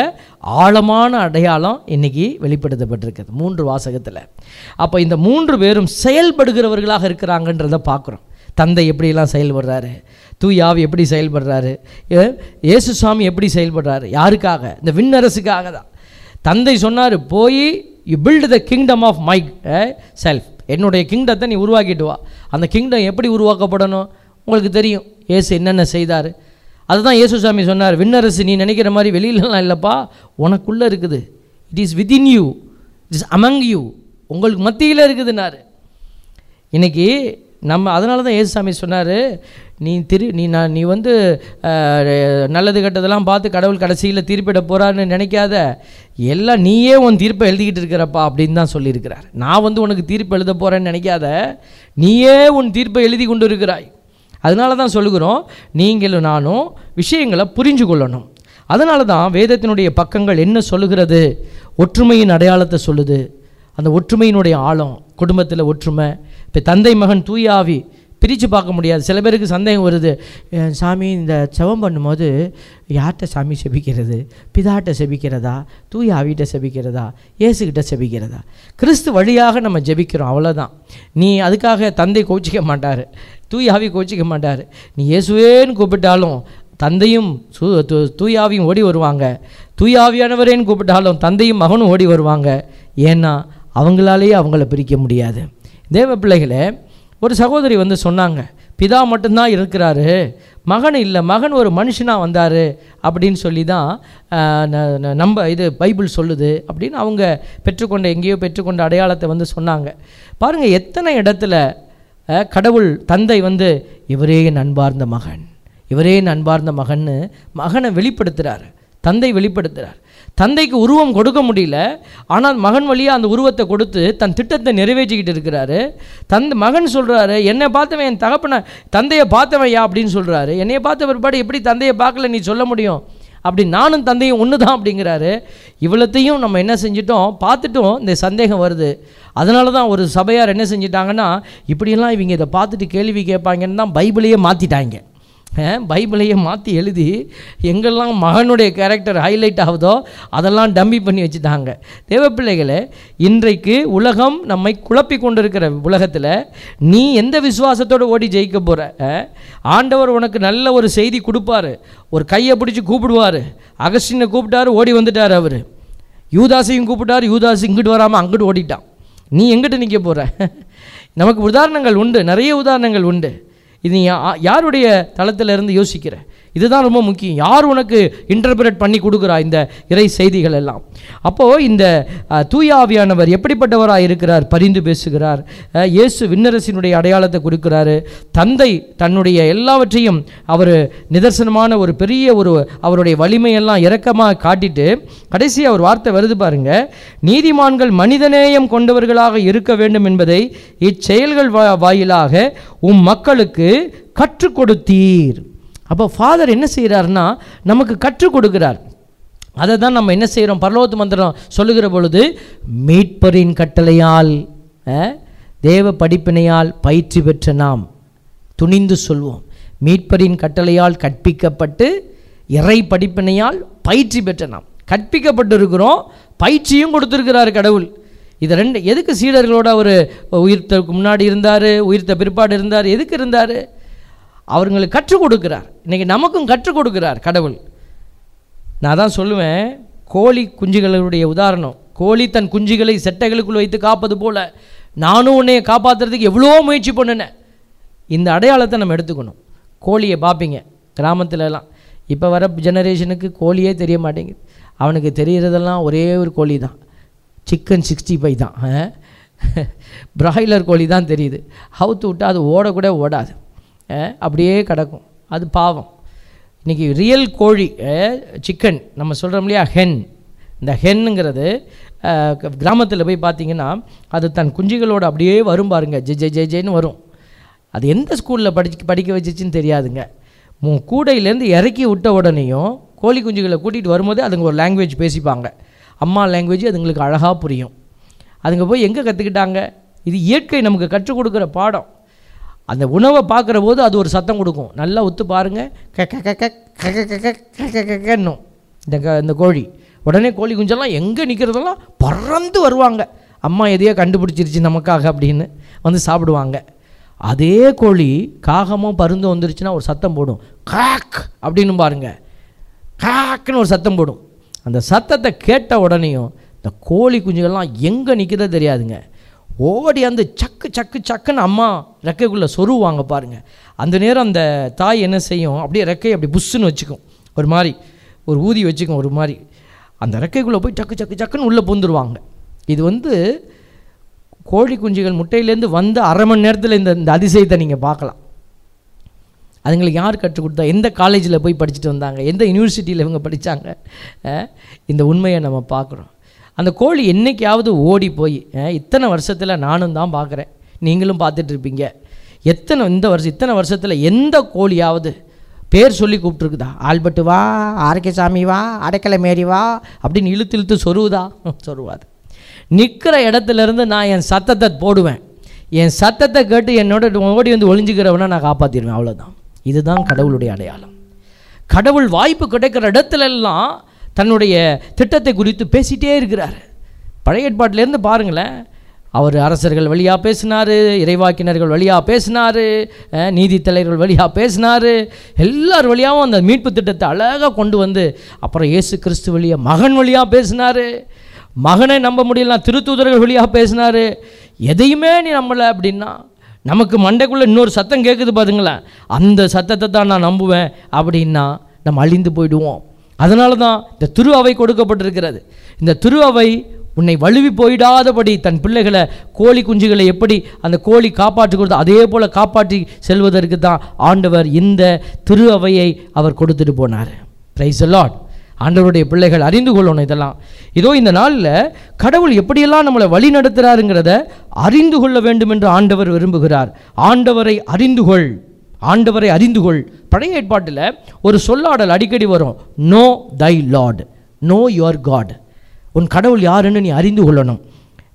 ஆழமான அடையாளம் இன்னைக்கு வெளிப்படுத்தப்பட்டிருக்குது மூன்று வாசகத்தில் அப்போ இந்த மூன்று பேரும் செயல்படுகிறவர்களாக இருக்கிறாங்கன்றதை பார்க்குறோம் தந்தை எப்படியெல்லாம் செயல்படுறாரு தூய் ஆவி எப்படி செயல்படுறாரு ஏ- இயேசு சுவாமி எப்படி செயல்படுறாரு யாருக்காக இந்த விண்ணரசுக்காக தான் தந்தை சொன்னார் போய் you build the kingdom of myself என்னுடைய கிங்டத்தை நீ உருவாக்கிட்டு வா அந்த கிங்டம் எப்படி உருவாக்கப்படணும் உங்களுக்கு தெரியும் இயேசு என்னென்ன செய்தார் அதுதான் இயேசு சாமி சொன்னார் விண்ணரசு நீ நினைக்கிற மாதிரி வெளியிலலாம் இல்லைப்பா உனக்குள்ளே இருக்குது it is within you it is among you உங்களுக்கு மத்தியில் இருக்குதுன்னாரு இன்னைக்கு நம்ம அதனால தான் ஏசுசாமி சொன்னார் நீ திரு நீ நான் நீ வந்து அஹ், நல்லது கெட்டதெல்லாம் பார்த்து கடவுள் கடைசியில் தீர்ப்பிட போகிறான்னு நினைக்காத எல்லாம் நீயே உன் தீர்ப்பை எழுதிக்கிட்டு இருக்கிறப்பா அப்படின்னு தான் சொல்லியிருக்கிறார் நான் வந்து உனக்கு தீர்ப்பு எழுத போகிறேன்னு நினைக்காத நீயே உன் தீர்ப்பை எழுதி கொண்டு இருக்கிறாய் அதனால தான் சொல்லுகிறோம் நீங்களும் நானும் விஷயங்களை புரிஞ்சு கொள்ளணும் அதனால தான் வேதத்தினுடைய பக்கங்கள் என்ன சொல்லுகிறது ஒற்றுமையின் அடையாளத்தை சொல்லுது அந்த ஒற்றுமையினுடைய ஆழம் குடும்பத்தில் ஒற்றுமை இப்போ தந்தை மகன் தூயாவி பிரித்து பார்க்க முடியாது சில பேருக்கு சந்தேகம் வருது "அஹ், சாமி இந்த செவம் பண்ணும்போது யார்கிட்ட சாமி செபிக்கிறது பிதாட்ட செபிக்கிறதா தூய ஆவிட்ட செபிக்கிறதா இயேசுகிட்ட செபிக்கிறதா கிறிஸ்து வழியாக நம்ம ஜெபிக்கிறோம் அவ்வளோதான் நீ அதுக்காக தந்தை கோச்சிக்க மாட்டார் தூய ஆவி கோச்சிக்க மாட்டார் நீ இயேசுவேன்னு கூப்பிட்டாலும் தந்தையும் சு து- தூயாவியும் ஓடி வருவாங்க தூயாவியானவரேன்னு கூப்பிட்டாலும் தந்தையும் மகனும் ஓடி வருவாங்க ஏன்னா அவங்களாலேயே அவங்கள பிரிக்க முடியாது தேவ பிள்ளைகளே ஒரு சகோதரி வந்து சொன்னாங்க பிதா மட்டும்தான் இருக்கிறாரு மகன் இல்லை மகன் ஒரு மனுஷனாக வந்தார் அப்படின்னு சொல்லி தான் ஆஹ், ந- ந- நம்ம இது பைபிள் சொல்லுது அப்படின்னு அவங்க பெற்றுக்கொண்ட எங்கேயோ பெற்றுக்கொண்ட அடையாளத்தை வந்து சொன்னாங்க பாருங்கள் எத்தனை இடத்துல அஹ், கடவுள் தந்தை வந்து இவரே என் அன்பார்ந்த மகன் இவரே என் அன்பார்ந்த மகன்னு மகனை வெளிப்படுத்துகிறார் தந்தை வெளிப்படுத்துகிறார் தந்தைக்கு உருவம் கொடுக்க முடியல ஆனால் மகன் வழியாக அந்த உருவத்தை கொடுத்து தன் திட்டத்தை நிறைவேற்றிக்கிட்டு இருக்கிறாரு தந்த மகன் சொல்கிறாரு என்னை பார்த்தவன் என் தகப்பனை தந்தையை பார்த்தவன் யா அப்படின்னு சொல்கிறாரு என்னைய பார்த்த பிற்பாடு எப்படி தந்தையை பார்க்கல நீ சொல்ல முடியும் அப்படி நானும் தந்தையும் ஒன்று தான் அப்படிங்கிறாரு இவ்வளத்தையும் நம்ம என்ன செஞ்சிட்டோம் பார்த்துட்டும் இந்த சந்தேகம் வருது அதனால தான் ஒரு சபையார் என்ன செஞ்சிட்டாங்கன்னா இப்படியெல்லாம் இவங்க இதை பார்த்துட்டு கேள்வி கேட்பாங்கன்னு தான் பைபிளையே மாற்றிட்டாங்க அஹ், பைபிளையே மாற்றி எழுதி எங்கெல்லாம் மகனுடைய கேரக்டர் ஹைலைட் ஆகுதோ அதெல்லாம் டம்மி பண்ணி வச்சுட்டாங்க தேவப்பிள்ளைகளே இன்றைக்கு உலகம் நம்மை குழப்பி கொண்டிருக்கிற உலகத்தில் நீ எந்த விசுவாசத்தோடு ஓடி ஜெயிக்க போகிற ஆண்டவர் உனக்கு நல்ல ஒரு செய்தி கொடுப்பாரு ஒரு கையை பிடிச்சி கூப்பிடுவார் அகஸ்டினை கூப்பிட்டாரு ஓடி வந்துட்டார் அவர் யூதாசையும் கூப்பிட்டார் யூதாஸ் இங்கிட்டு வராமல் அங்கிட்டு ஓடிட்டான் நீ எங்கிட்டு நிற்க போகிற நமக்கு உதாரணங்கள் உண்டு நிறைய உதாரணங்கள் உண்டு இது நீ யா- யாருடைய தளத்தில் இருந்து யோசிக்கிற இதுதான் ரொம்ப முக்கியம் யார் உனக்கு இன்டர்பிரட் பண்ணி கொடுக்குறா இந்த இறை செய்திகள் எல்லாம் அப்போது இந்த அஹ், தூய ஆவியானவர் எப்படிப்பட்டவராக இருக்கிறார் பரிந்து பேசுகிறார் அஹ், இயேசு விண்ணரசினுடைய அடையாளத்தை கொடுக்கிறாரு தந்தை தன்னுடைய எல்லாவற்றையும் அவர் நிதர்சனமான ஒரு பெரிய ஒரு அவருடைய வலிமையெல்லாம் இரக்கமாக காட்டிட்டு கடைசியாக ஒரு வார்த்தை வருது பாருங்க நீதிமான்கள் மனிதநேயம் கொண்டவர்களாக இருக்க வேண்டும் என்பதை இச்செயல்கள் வா- வாயிலாக உம் மக்களுக்கு கற்றுக் கொடுத்தீர் அப்போ ஃபாதர் என்ன செய்கிறாருன்னா நமக்கு கற்றுக் கொடுக்கிறார் அதை தான் நம்ம என்ன செய்கிறோம் பரலோகத்து மந்திரம் சொல்லுகிற பொழுது மீட்பரின் கட்டளையால் அஹ், தேவ படிப்பினையால் பயிற்சி பெற்ற நாம் துணிந்து சொல்வோம் மீட்பரின் கட்டளையால் கற்பிக்கப்பட்டு இறை படிப்பினையால் பயிற்சி பெற்ற நாம் கற்பிக்கப்பட்டிருக்கிறோம் பயிற்சியும் கொடுத்துருக்கிறார் கடவுள் இது ரெண்டு எதுக்கு சீடர்களோட அவர் உயிர்த்தக்கு முன்னாடி இருந்தார் உயிர்த்த பிற்பாடு இருந்தார் எதுக்கு இருந்தார் அவங்களுக்கு கற்றுக் கொடுக்கிறார் இன்றைக்கி நமக்கும் கற்றுக் கொடுக்கிறார் கடவுள் நான் தான் சொல்லுவேன் கோழி குஞ்சுகளுடைய உதாரணம் கோழி தன் குஞ்சுகளை செட்டைகளுக்குள் வைத்து காப்பது போல நானும் உன்னைய காப்பாற்றுறதுக்கு எவ்வளோ முயற்சி பண்ணினேன் இந்த அடையாளத்தை நம்ம எடுத்துக்கணும் கோழியை பார்ப்பீங்க கிராமத்துலலாம் இப்போ வர ஜெனரேஷனுக்கு கோழியே தெரிய மாட்டேங்குது அவனுக்கு தெரியறதெல்லாம் ஒரே ஒரு கோழி தான் சிக்கன் சிக்ஸ்டி ஃபைவ் தான் பிராய்லர் கோழி தான் தெரியுது அவுத்து விட்டா அது ஓடக்கூட ஓடாது அஹ், அப்படியே கிடக்கும் அது பாவம் இன்றைக்கி ரியல் கோழி சிக்கன் நம்ம சொல்கிறோம் இல்லையா ஹென் இந்த ஹென்னுங்கிறது கிராமத்தில் போய் பார்த்தீங்கன்னா அது தன் குஞ்சுகளோடு அப்படியே வரும் பாருங்க ஜெ ஜெ ஜெ ஜென்னு வரும் அது எந்த ஸ்கூலில் படிச்சு படிக்க வச்சுச்சுன்னு தெரியாதுங்க மூ கூடையிலேருந்து இறக்கி விட்ட உடனேயும் கோழி குஞ்சுகளை கூட்டிகிட்டு வரும்போதே அதுங்க ஒரு லாங்குவேஜ் பேசிப்பாங்க அம்மா லாங்குவேஜ் அதுங்களுக்கு அழகாக புரியும் அதுங்க போய் எங்கே கற்றுக்கிட்டாங்க இது இயற்கை நமக்கு கற்றுக் கொடுக்குற பாடம் அந்த உணவை பார்க்குற போது அது ஒரு சத்தம் கொடுக்கும் நல்லா ஒத்து பாருங்கள் க க க க க க க க க க க கன்னும் இந்த க இந்த கோழி உடனே கோழி குஞ்செல்லாம் எங்கே நிற்கிறதெல்லாம் பறந்து வருவாங்க அம்மா எதையோ கண்டுபிடிச்சிருச்சு நமக்காக அப்படின்னு வந்து சாப்பிடுவாங்க அதே கோழி காகமோ பருந்து வந்துருச்சுன்னா ஒரு சத்தம் போடும் காக் அப்படின்னு பாருங்க காக்குன்னு ஒரு சத்தம் போடும் அந்த சத்தத்தை கேட்ட உடனேயும் இந்த கோழி குஞ்சுகள்லாம் எங்கே நிற்கிறதோ தெரியாதுங்க ஓடி அந்த சக்கு சக்கு சக்குன்னு அம்மா ரெக்கைக்குள்ளே சொருவாங்க பாருங்க அந்த நேரம் அந்த தாய் என்ன செய்யும் அப்படியே ரெக்கையை அப்படி புஷ்ஷுன்னு வச்சுக்கும் ஒரு மாதிரி ஒரு ஊதி வச்சுக்கும் ஒரு மாதிரி அந்த ரெக்கைக்குள்ளே போய் சக்கு சக்கு சக்குன்னு உள்ளே பூந்துருவாங்க இது வந்து கோழி குஞ்சுகள் முட்டையிலேருந்து வந்த அரை மணி நேரத்தில் இந்த இந்த அதிசயத்தை நீங்கள் பார்க்கலாம் அதுங்களுக்கு யார் கற்றுக் கொடுத்தா எந்த காலேஜில் போய் படிச்சுட்டு வந்தாங்க எந்த யூனிவர்சிட்டியில் இவங்க படித்தாங்க இந்த உண்மையை நம்ம பார்க்குறோம் அந்த கோழி என்னைக்காவது ஓடி போய் அஹ், இத்தனை வருஷத்தில் நானும் தான் பார்க்குறேன் நீங்களும் பார்த்துட்டு இருப்பீங்க எத்தனை இந்த வருஷம் இத்தனை வருஷத்தில் எந்த கோழியாவது பேர் சொல்லி கூப்பிட்ருக்குதா ஆல்பர்ட் வா ஆரோக்கியசாமி வா அடைக்கலை மேரி வா அப்படின்னு இழுத்து இழுத்து சொருவுதா சொருவாது நிற்கிற இடத்துல இருந்து நான் என் சத்தத்தை போடுவேன் என் சத்தத்தை கேட்டு என்னோட ஓடி வந்து ஒளிஞ்சுக்கிறவனை நான் காப்பாற்றிடுவேன் அவ்வளோதான் இதுதான் கடவுளுடைய அடையாளம் கடவுள் வாய்ப்பு கிடைக்கிற இடத்துல எல்லாம் தன்னுடைய திட்டத்தை குறித்து பேசிட்டே இருக்கிறார் பழைய ஏற்பாட்டிலேருந்து பாருங்களேன் அவர் அரசர்கள் வழியாக பேசினார் இறைவாக்கினர்கள் வழியாக பேசினார் நீதித்தலைவர்கள் வழியாக பேசினார் எல்லார் வழியாகவும் அந்த மீட்பு திட்டத்தை அழகாக கொண்டு வந்து அப்புறம் இயேசு கிறிஸ்து வழியாக மகன் வழியாக பேசினார் மகனை நம்ப முடியல திருத்தூதர்கள் வழியாக பேசினார் எதையுமே நீ நம்பலை அப்படின்னா நமக்கு மண்டைக்குள்ளே இன்னொரு சத்தம் கேட்குது பாருங்களேன் அந்த சத்தத்தை தான் நான் நம்புவேன் அப்படின்னா நம்ம அழிந்து போயிடுவோம் அதனால தான் இந்த திரு அவை கொடுக்கப்பட்டிருக்கிறது இந்த திரு அவை உன்னை வழுவி போயிடாதபடி தன் பிள்ளைகளை கோழி குஞ்சுகளை எப்படி அந்த கோழி காப்பாற்றுகிறது அதே போல் காப்பாற்றி செல்வதற்கு தான் ஆண்டவர் இந்த திரு அவையை அவர் கொடுத்துட்டு போனார் பிரைஸ் லார்ட் ஆண்டவருடைய பிள்ளைகள் அறிந்து கொள்ளணும் இதெல்லாம் இதோ இந்த நாளில் கடவுள் எப்படியெல்லாம் நம்மளை வழி நடத்துகிறாருங்கிறத அறிந்து கொள்ள வேண்டும் என்று ஆண்டவர் விரும்புகிறார் ஆண்டவரை அறிந்து கொள் ஆண்டவரை அறிந்து கொள் பழைய ஏற்பாட்டில் ஒரு சொல்லாடல் அடிக்கடி வரும் know thy lord know your God உன் கடவுள் யாருன்னு நீ அறிந்து கொள்ளணும்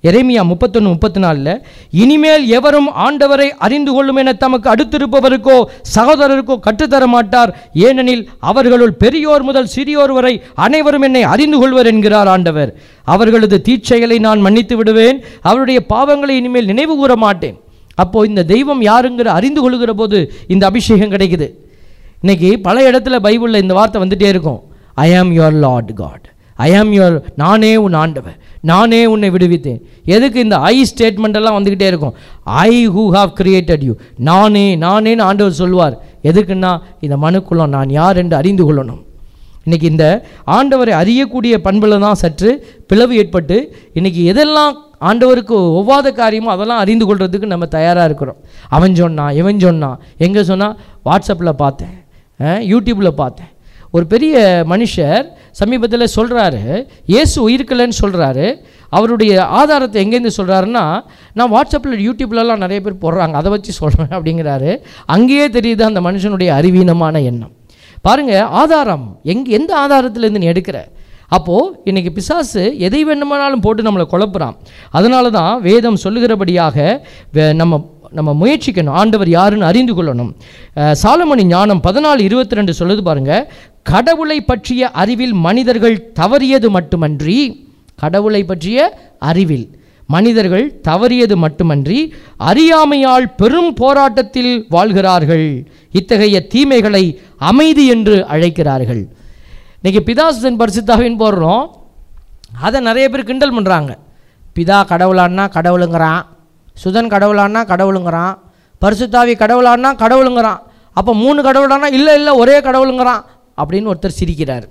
எரேமியா முப்பத்தொன்று முப்பத்தி நாலில் இனிமேல் எவரும் ஆண்டவரை அறிந்து கொள்ளும் என தமக்கு அடுத்திருப்பவருக்கோ சகோதரருக்கோ கற்றுத்தர மாட்டார் ஏனெனில் அவர்களுள் பெரியோர் முதல் சிறியோர் வரை அனைவரும் என்னை அறிந்து கொள்வர் என்கிறார் ஆண்டவர் அவர்களது தீட்சைகளை நான் மன்னித்து விடுவேன் அவருடைய பாவங்களை இனிமேல் நினைவு கூற மாட்டேன் அப்போ இந்த தெய்வம் யாருங்கிற அறிந்து கொள்கிற போது இந்த அபிஷேகம் கிடைக்குது இன்னைக்கு பல இடத்துல பைபிளில் இந்த வார்த்தை வந்துட்டே இருக்கும் ஐ am your Lord God I am your நானே உன் ஆண்டவர் நானே உன்னை விடுவித்தேன் எதுக்கு இந்த ஐ ஸ்டேட்மெண்ட் எல்லாம் வந்துக்கிட்டே இருக்கும் I who have created you நானே நானேன்னு ஆண்டவர் சொல்லுவார் எதுக்குன்னா இந்த மனுக்குள்ளம் நான் யார் என்று அறிந்து கொள்ளணும் இன்னைக்கு இந்த ஆண்டவரை அறியக்கூடிய பண்பில் தான் சற்று பிளவு ஏற்பட்டு இன்னைக்கு எதெல்லாம் ஆண்டவருக்கு ஒவ்வாத காரியமோ அதெல்லாம் அறிந்து கொள்றதுக்கு நம்ம தயாராக இருக்கிறோம் அவன் சொன்னான் இவன் சொன்னான் எங்கே சொன்னால் வாட்ஸ்அப்பில் பார்த்தேன் அஹ், யூடியூப்பில் பார்த்தேன் ஒரு பெரிய மனுஷர் சமீபத்தில் சொல்கிறாரு இயேசு உயிர்க்கலைன்னு சொல்கிறாரு அவருடைய ஆதாரத்தை எங்கேருந்து சொல்கிறாருன்னா நான் வாட்ஸ்அப்பில் யூடியூப்லலாம் நிறைய பேர் போடுறாங்க அதை வச்சு சொல்கிறேன் அப்படிங்கிறாரு அங்கேயே தெரியுது அந்த மனுஷனுடைய அறிவீனமான எண்ணம் பாருங்க ஆதாரம் எங் எந்த ஆதாரத்திலேருந்து நீ எடுக்கிற அப்போது இன்னைக்கு பிசாசு எதை வேண்டுமானாலும் போட்டு நம்மளை குழப்புறான் அதனால தான் வேதம் சொல்லுகிறபடியாக வே- நம்ம நம்ம முயற்சிக்கணும் ஆண்டவர் யாருன்னு அறிந்து கொள்ளணும் அஹ், சாலமணி ஞானம் பதினாலு இருபத்தி ரெண்டு சொல்லுது பாருங்க கடவுளை பற்றிய அறிவில் மனிதர்கள் தவறியது மட்டுமன்றி கடவுளை பற்றிய அறிவில் மனிதர்கள் தவறியது மட்டுமன்றி அறியாமையால் பெரும் போராட்டத்தில் வாழ்கிறார்கள் இத்தகைய தீமைகளை அமைதி என்று அழைக்கிறார்கள் இன்னைக்கு பிதாசுதன் பரிசுத்தாவின் போடுறோம் அதை நிறைய பேர் கிண்டல் பண்ணுறாங்க பிதா கடவுளான்னா கடவுளுங்கிறான் சுதன் கடவுளான்னா கடவுளுங்கிறான் பரிசுத்தாவி கடவுளான்னா கடவுளுங்கிறான் அப்போ மூணு கடவுளானா இல்லை இல்லை ஒரே கடவுளுங்கிறான் அப்படின்னு ஒருத்தர் சிரிக்கிறார்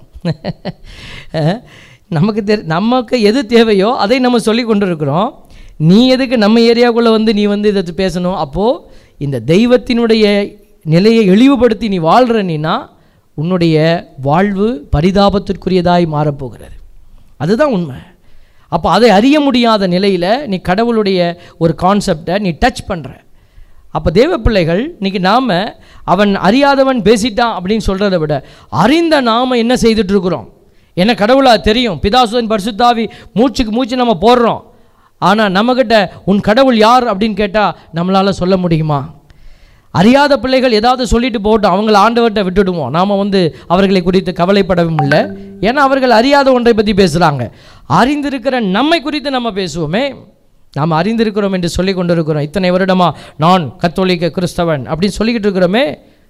அஹ், நமக்கு தெரி நமக்கு எது தேவையோ அதை நம்ம சொல்லி கொண்டு இருக்கிறோம் நீ எதுக்கு நம்ம ஏரியாவுக்குள்ளே வந்து நீ வந்து இதை பேசணும் அப்போது இந்த தெய்வத்தினுடைய நிலையை இழிவுபடுத்தி நீ வாழ்கிற நீனா உன்னுடைய வாழ்வு பரிதாபத்திற்குரியதாய் மாறப்போகிறது அதுதான் உண்மை அப்போ அதை அறிய முடியாத நிலையில் நீ கடவுளுடைய ஒரு கான்செப்டை நீ டச் பண்ணுற அப்போ தேவ பிள்ளைகள் இன்னைக்கு நாம் அவன் அறியாதவன் பேசிட்டான் அப்படின்னு சொல்கிறத விட அறிந்த நாம் என்ன செய்துட்டு இருக்கிறோம் என்ன கடவுளா தெரியும் பிதாசுதன் பரிசுத்தாவி மூச்சுக்கு மூச்சு நம்ம போடுறோம் ஆனால் நம்மக்கிட்ட உன் கடவுள் யார் அப்படின்னு கேட்டால் நம்மளால் சொல்ல முடியுமா அறியாத பிள்ளைகள் ஏதாவது சொல்லிட்டு போகட்டும் அவங்கள ஆண்டவர்கிட்ட விட்டுடுவோம் நாம் வந்து அவர்களை குறித்து கவலைப்படவும் இல்லை ஏன்னா அவர்கள் அறியாத ஒன்றை பற்றி பேசுகிறாங்க அறிந்திருக்கிற நம்மை குறித்து நம்ம பேசுவோமே நாம் அறிந்திருக்கிறோம் என்று சொல்லி கொண்டிருக்கிறோம் இத்தனை வருடமா நான் கத்தோலிக்க கிறிஸ்தவன் அப்படின்னு சொல்லிக்கிட்டு இருக்கிறோமே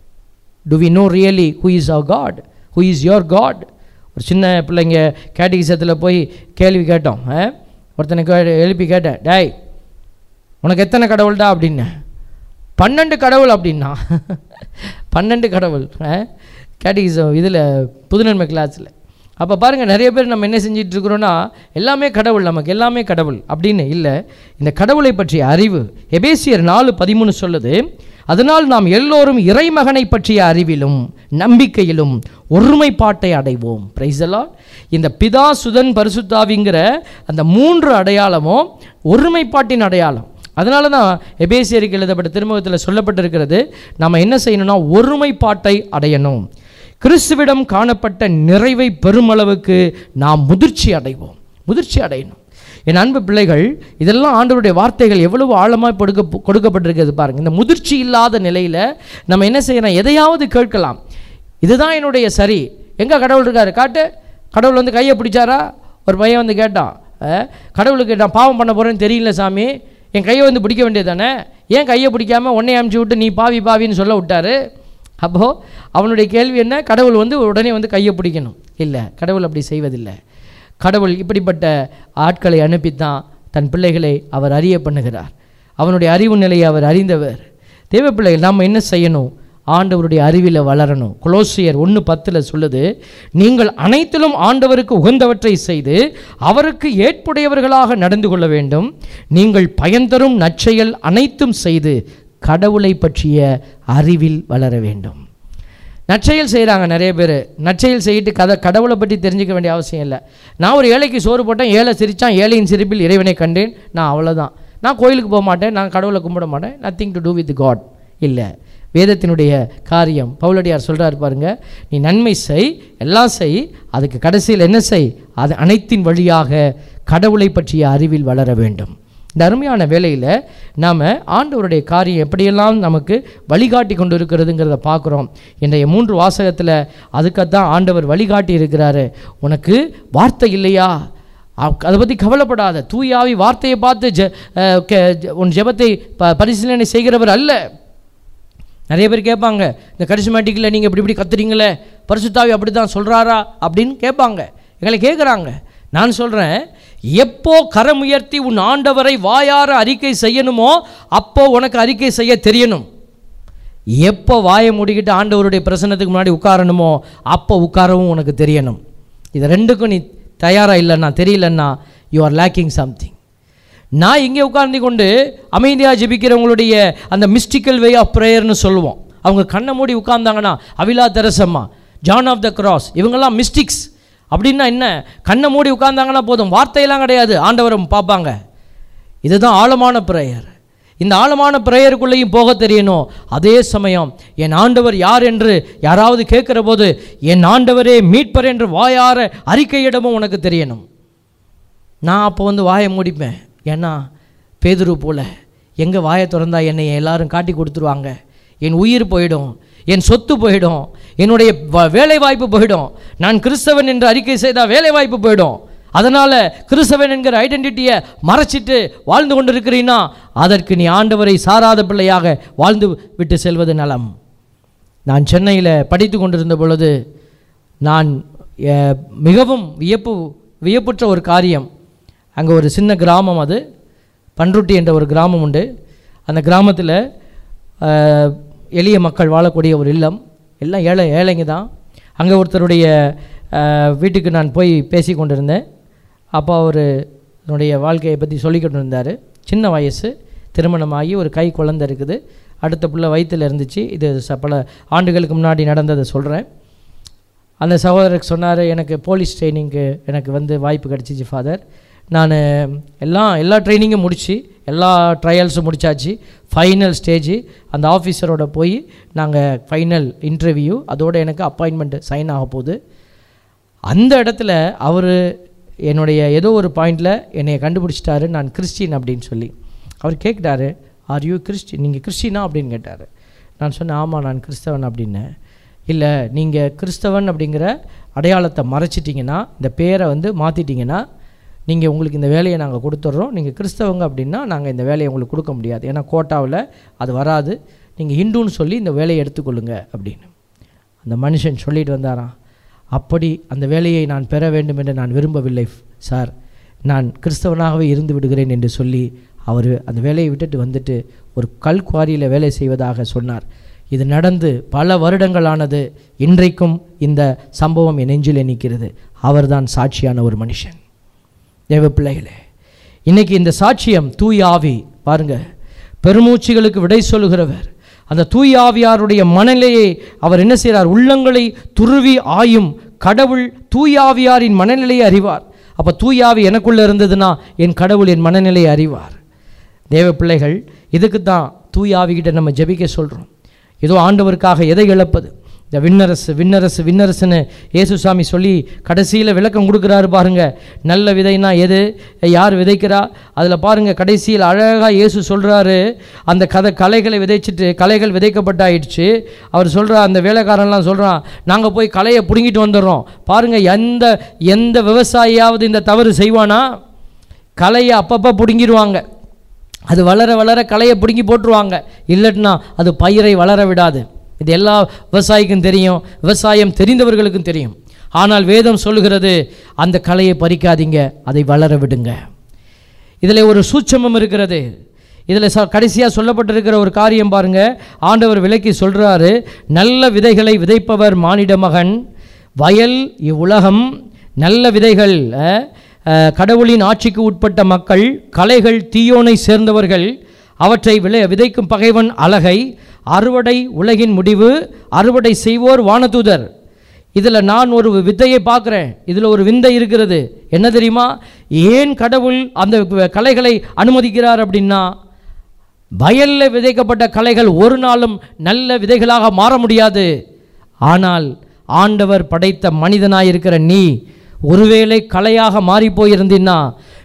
do we know really who is அவர் God who is your God ஒரு சின்ன பிள்ளைங்க கேட்டிகிசத்தில் போய் கேள்வி கேட்டோம் ஆ? ஒருத்தனை கே எழுப்பி கேட்டேன் டேய் உனக்கு எத்தனை கடவுள்டா அப்படின்னு பன்னெண்டு கடவுள் அப்படின்னா பன்னெண்டு கடவுள் கேட்டிகிசம் இதில் புதுநன்மை கிளாஸில் அப்போ பாருங்கள் நிறைய பேர் நம்ம என்ன செஞ்சிட்டு இருக்கிறோன்னா எல்லாமே கடவுள் நமக்கு எல்லாமே கடவுள் அப்படின்னு இல்லை இந்த கடவுளை பற்றிய அறிவு எபேசியர் நாலு பதிமூணு சொல்லுது அதனால் நாம் எல்லோரும் இறைமகனை பற்றிய அறிவிலும் நம்பிக்கையிலும் ஒருமைப்பாட்டை அடைவோம் பிரைசலால் இந்த பிதா சுதன் பரிசுத்தாவிங்கிற அந்த மூன்று அடையாளமும் ஒருமைப்பாட்டின் அடையாளம் அதனால தான் எபேசியருக்கு எழுதப்பட்ட திருமுகத்தில் சொல்லப்பட்டிருக்கிறது நம்ம என்ன செய்யணும்னா ஒருமைப்பாட்டை அடையணும் கிறிஸ்துவிடம் காணப்பட்ட நிறைவை பெருமளவுக்கு நாம் முதிர்ச்சி அடைவோம் முதிர்ச்சி அடையணும் என் அன்பு பிள்ளைகள் இதெல்லாம் ஆண்டவருடைய வார்த்தைகள் எவ்வளவு ஆழமாக கொடுக்க கொடுக்கப்பட்டிருக்கிறது பாருங்க இந்த முதிர்ச்சி இல்லாத நிலையில் நம்ம என்ன செய்யணும் எதையாவது கேட்கலாம் இதுதான் என்னுடைய சரி எங்கே கடவுள் இருக்காரு காட்டு கடவுள் வந்து கையை பிடிச்சாரா ஒரு பையன் வந்து கேட்டான் அஹ், கடவுளுக்கு நான் பாவம் பண்ண போகிறேன்னு தெரியல சாமி என் கையை வந்து பிடிக்க வேண்டியது தானே ஏன் கையை பிடிக்காம உன்னை அமுச்சு விட்டு நீ பாவி பாவின்னு சொல்ல விட்டாரு அப்போது அவனுடைய கேள்வி என்ன கடவுள் வந்து உடனே வந்து கையை பிடிக்கணும் இல்லை கடவுள் அப்படி செய்வதில்லை கடவுள் இப்படிப்பட்ட ஆட்களை அனுப்பித்தான் தன் பிள்ளைகளை அவர் அறிய பண்ணுகிறார் அவனுடைய அறிவு நிலையை அவர் அறிந்தவர் தேவ பிள்ளைகள் நாம் என்ன செய்யணும் ஆண்டவருடைய அறிவில் வளரணும் குலோசியர் ஒன்று பத்தில் சொல்லுது நீங்கள் அனைத்திலும் ஆண்டவருக்கு உகந்தவற்றை செய்து அவருக்கு ஏற்புடையவர்களாக நடந்து கொள்ள வேண்டும் நீங்கள் பயன்தரும் நற்செயல் அனைத்தும் செய்து கடவுளை பற்றிய அறிவில் வளர வேண்டும் நற்செயல் செய்கிறாங்க நிறைய பேர் நற்செயல் செய்யிட்டு கதை கடவுளை பற்றி தெரிஞ்சுக்க வேண்டிய அவசியம் இல்லை நான் ஒரு ஏழைக்கு சோறு போட்டேன் ஏழை சிரித்தான் ஏழையின் சிரிப்பில் இறைவனை கண்டேன் நான் அவ்வளோதான் நான் கோயிலுக்கு போக மாட்டேன் நான் கடவுளை கும்பிட மாட்டேன் nothing to do with God இல்லை வேதத்தினுடைய காரியம் பவுலடியார் சொல்கிறார் பாருங்க நீ நன்மை செய் எல்லாம் செய் அதுக்கு கடைசியில் என்ன செய் அது அனைத்தின் வழியாக கடவுளை பற்றிய அறிவில் வளர வேண்டும் இந்த அருமையான வேளையில் நாம் ஆண்டவருடைய காரியம் எப்படியெல்லாம் நமக்கு வழிகாட்டி கொண்டு இருக்கிறதுங்கிறத பார்க்குறோம் இன்றைய மூன்று வாசகத்தில் அதுக்காகத்தான் ஆண்டவர் வழிகாட்டி இருக்கிறாரு உனக்கு வார்த்தை இல்லையா அ- அதை பற்றி கவலைப்படாத தூயாவி வார்த்தையை பார்த்து ஜ அஹ் கே- ஜ- உன் ஜெபத்தை ப பரிசீலனை செய்கிறவர் அல்ல நிறைய பேர் கேட்பாங்க இந்த கரிஸ்மேட்டிக்கில் நீங்கள் இப்படி இப்படி கத்துறீங்களே பரிசுத்தாவி அப்படி தான் சொல்கிறாரா அப்படின்னு கேட்பாங்க எங்களை கேட்குறாங்க நான் சொல்கிறேன் எப்போ கரம் உயர்த்தி உன் ஆண்டவரை வாயார அறிக்கை செய்யணுமோ அப்போ உனக்கு அறிக்கை செய்ய தெரியணும் எப்போ வாயை மூடிக்கிட்டு ஆண்டவருடைய பிரசன்னத்துக்கு முன்னாடி உட்காரணுமோ அப்போ உட்காரவும் உனக்கு தெரியணும் இது ரெண்டுக்கும் நீ தயாராக இல்லைன்னா தெரியலன்னா யூ ஆர் லேக்கிங் சம்திங் நான் இங்கே உட்கார்ந்து கொண்டு அமைதியாக ஜெபிக்கிறவங்களுடைய அந்த மிஸ்டிக்கல் வே ஆஃப் ப்ரேயர்னு சொல்லுவோம் அவங்க கண்ணை மூடி உட்கார்ந்தாங்கன்னா அவிலா தெரசம்மா ஜான் ஆஃப் த கிராஸ் இவங்கெல்லாம் மிஸ்டிக்ஸ் அப்படின்னா என்ன கண்ணை மூடி உட்கார்ந்தாங்கன்னா போதும் வார்த்தையெல்லாம் கிடையாது ஆண்டவரை பார்ப்பாங்க இதுதான் ஆழமான பிரேயர் இந்த ஆழமான பிரேயருக்குள்ளேயும் போக தெரியணும் அதே சமயம் என் ஆண்டவர் யார் என்று யாராவது கேட்குற போது என் ஆண்டவரே மீட்பர் என்று வாயார அறிக்கையிடமும் உனக்கு தெரியணும் நான் அப்போ வந்து வாயை மூடிப்பேன் ஏன்னா பேதுரு போல எங்கே வாயை திறந்தா என்னை எல்லாரும் காட்டி கொடுத்துருவாங்க என் உயிர் போயிடும் என் சொத்து போயிடும் என்னுடைய வ- வேலை வாய்ப்பு போயிடும் நான் கிறிஸ்தவன் என்று அறிக்கை செய்தால் வேலை வாய்ப்பு போயிடும் அதனால் கிறிஸ்தவன் என்கிற ஐடென்டிட்டியை மறைச்சிட்டு வாழ்ந்து கொண்டிருக்கிறீன்னா அதற்கு நீ ஆண்டவரை சாராத பிள்ளையாக வாழ்ந்து விட்டு செல்வது நலம் நான் சென்னையில் படித்து கொண்டிருந்த பொழுது நான் அஹ், மிகவும் வியப்பு வியப்புற்ற ஒரு காரியம் அங்கே ஒரு சின்ன கிராமம் அது பன்ருட்டி என்ற ஒரு கிராமம் உண்டு அந்த கிராமத்தில் அஹ், எளிய மக்கள் வாழக்கூடிய ஒரு இல்லம் எல்லாம் ஏழை ஏழைங்க தான் அங்கே ஒருத்தருடைய அஹ், வீட்டுக்கு நான் போய் பேசி கொண்டிருந்தேன் அப்போ அவர் என்னுடைய வாழ்க்கையை பற்றி சொல்லிக்கிட்டு இருந்தார் சின்ன வயசு திருமணமாகி ஒரு கை குழந்தை இருக்குது அடுத்த புள்ள வயித்துல இருந்துச்சு இது ச- பல ஆண்டுகளுக்கு முன்னாடி நடந்ததை சொல்கிறேன் அந்த சகோதரருக்கு சொன்னார் எனக்கு போலீஸ் ட்ரைனிங்க்கு எனக்கு வந்து வாய்ப்பு கிடச்சிச்சு ஃபாதர் நான் எல்லாம் எல்லா ட்ரைனிங்கும் முடிச்சு எல்லா ட்ரையல்ஸும் முடிச்சாச்சு ஃபைனல் ஸ்டேஜ் அந்த ஆஃபீஸரோட போய் நாங்கள் ஃபைனல் இன்டர்வியூ அதோட எனக்கு அப்பாயின்மெண்ட் சைன் ஆக போகுது அந்த இடத்துல அவர் என்னுடைய ஏதோ ஒரு பாயிண்டில் என்னை கண்டுபிடிச்சிட்டாரு நான் கிறிஸ்டின் அப்படின்னு சொல்லி அவர் கேட்குறாரு ஆர் யூ கிறிஸ்டின் நீங்கள் கிறிஸ்டினா அப்படின்னு கேட்டார் நான் சொன்னேன் ஆமாம் நான் கிறிஸ்தவன் அப்படின்னேன் இல்லை நீங்கள் கிறிஸ்தவன் அப்படிங்கிற அடையாளத்தை மறைச்சிட்டிங்கன்னா இந்த பேரை வந்து மாற்றிட்டிங்கன்னா நீங்கள் உங்களுக்கு இந்த வேலையை நாங்கள் கொடுத்துட்றோம் நீங்கள் கிறிஸ்தவங்க அப்படின்னா நாங்கள் இந்த வேலையை உங்களுக்கு கொடுக்க முடியாது ஏன்னா கோட்டாவில் அது வராது நீங்கள் ஹிந்துன்னு சொல்லி இந்த வேலையை எடுத்துக்கொள்ளுங்க அப்படின்னு அந்த மனுஷன் சொல்லிட்டு வந்தாராம் அப்படி அந்த வேலையை நான் பெற வேண்டும் என்று நான் விரும்பவில்லை சார் நான் கிறிஸ்தவனாகவே இருந்து விடுகிறேன் என்று சொல்லி அவர் அந்த வேலையை விட்டுட்டு வந்துட்டு ஒரு கல் குவாரியில் வேலை செய்வதாக சொன்னார் இது நடந்து பல வருடங்களானது இன்றைக்கும் இந்த சம்பவம் என் நெஞ்சிலே நிற்கிறது அவர்தான் சாட்சியான ஒரு மனுஷன் தேவ பிள்ளைகளே இன்னைக்கு இந்த சாட்சியம் தூய ஆவி பாருங்க பெருமூச்சுகளுக்கு விடை சொல்லுகிறவர் அந்த தூய ஆவியாருடைய மனநிலையை அவர் என்ன செய்கிறார் உள்ளங்களை துருவி ஆயும் கடவுள் தூய ஆவியாரின் மனநிலையை அறிவார் அப்போ தூய ஆவி எனக்குள்ளே இருந்ததுன்னா என் கடவுள் என் மனநிலையை அறிவார் தேவ பிள்ளைகள் இதுக்கு தான் தூய ஆவிகிட்ட நம்ம ஜெபிக்க சொல்கிறோம் ஏதோ ஆண்டவருக்காக எதை இழப்பது இந்த விண்ணரசு விண்ணரசு விண்ணரசுன்னு இயேசுசாமி சொல்லி கடைசியில் விளக்கம் கொடுக்குறாரு பாருங்க நல்ல விதைனா எது யார் விதைக்கிறா அதில் பாருங்க கடைசியில் அழகாக இயேசு சொல்கிறாரு அந்த கதை கலைகளை விதைச்சிட்டு கலைகள் விதைக்கப்பட்டாயிடுச்சு அவர் சொல்கிறார் அந்த வேலைக்காரன்லாம் சொல்கிறான் நாங்கள் போய் கலையை பிடுங்கிட்டு வந்துடுறோம் பாருங்க எந்த எந்த விவசாயியாவது இந்த தவறு செய்வானா கலையை அப்பப்போ பிடுங்கிடுவாங்க அது வளர வளர களையை பிடுங்கி போட்டுருவாங்க இல்லைன்னா அது பயிரை வளர விடாது இது எல்லா விவசாயிக்கும் தெரியும் விவசாயம் தெரிந்தவர்களுக்கும் தெரியும் ஆனால் வேதம் சொல்லுகிறது அந்த களையை பறிக்காதீங்க அதை வளர விடுங்க இதில் ஒரு சூட்சமம் இருக்கிறது இதில் ச கடைசியாக சொல்லப்பட்டிருக்கிற ஒரு காரியம் பாருங்க ஆண்டவர் விலைக்கு சொல்கிறாரு நல்ல விதைகளை விதைப்பவர் மானிட மகன் வயல் இவ்வுலகம் நல்ல விதைகள் அஹ், அஹ், கடவுளின் ஆட்சிக்கு உட்பட்ட மக்கள் கலைகள் தீயோனை சேர்ந்தவர்கள் அவற்றை விளை விதைக்கும் பகைவன் அழகை அறுவடை உலகின் முடிவு அறுவடை செய்வோர் வானதூதர் இதில் நான் ஒரு வித்தையை பார்க்குறேன் இதில் ஒரு விந்தை இருக்கிறது என்ன தெரியுமா ஏன் கடவுள் அந்த க- கலைகளை அனுமதிக்கிறார் அப்படின்னா வயலில் விதைக்கப்பட்ட கலைகள் ஒரு நாளும் நல்ல விதைகளாக மாற முடியாது ஆனால் ஆண்டவர் படைத்த மனிதனாயிருக்கிற நீ ஒருவேளை கலையாக மாறி போயிருந்தீன்னா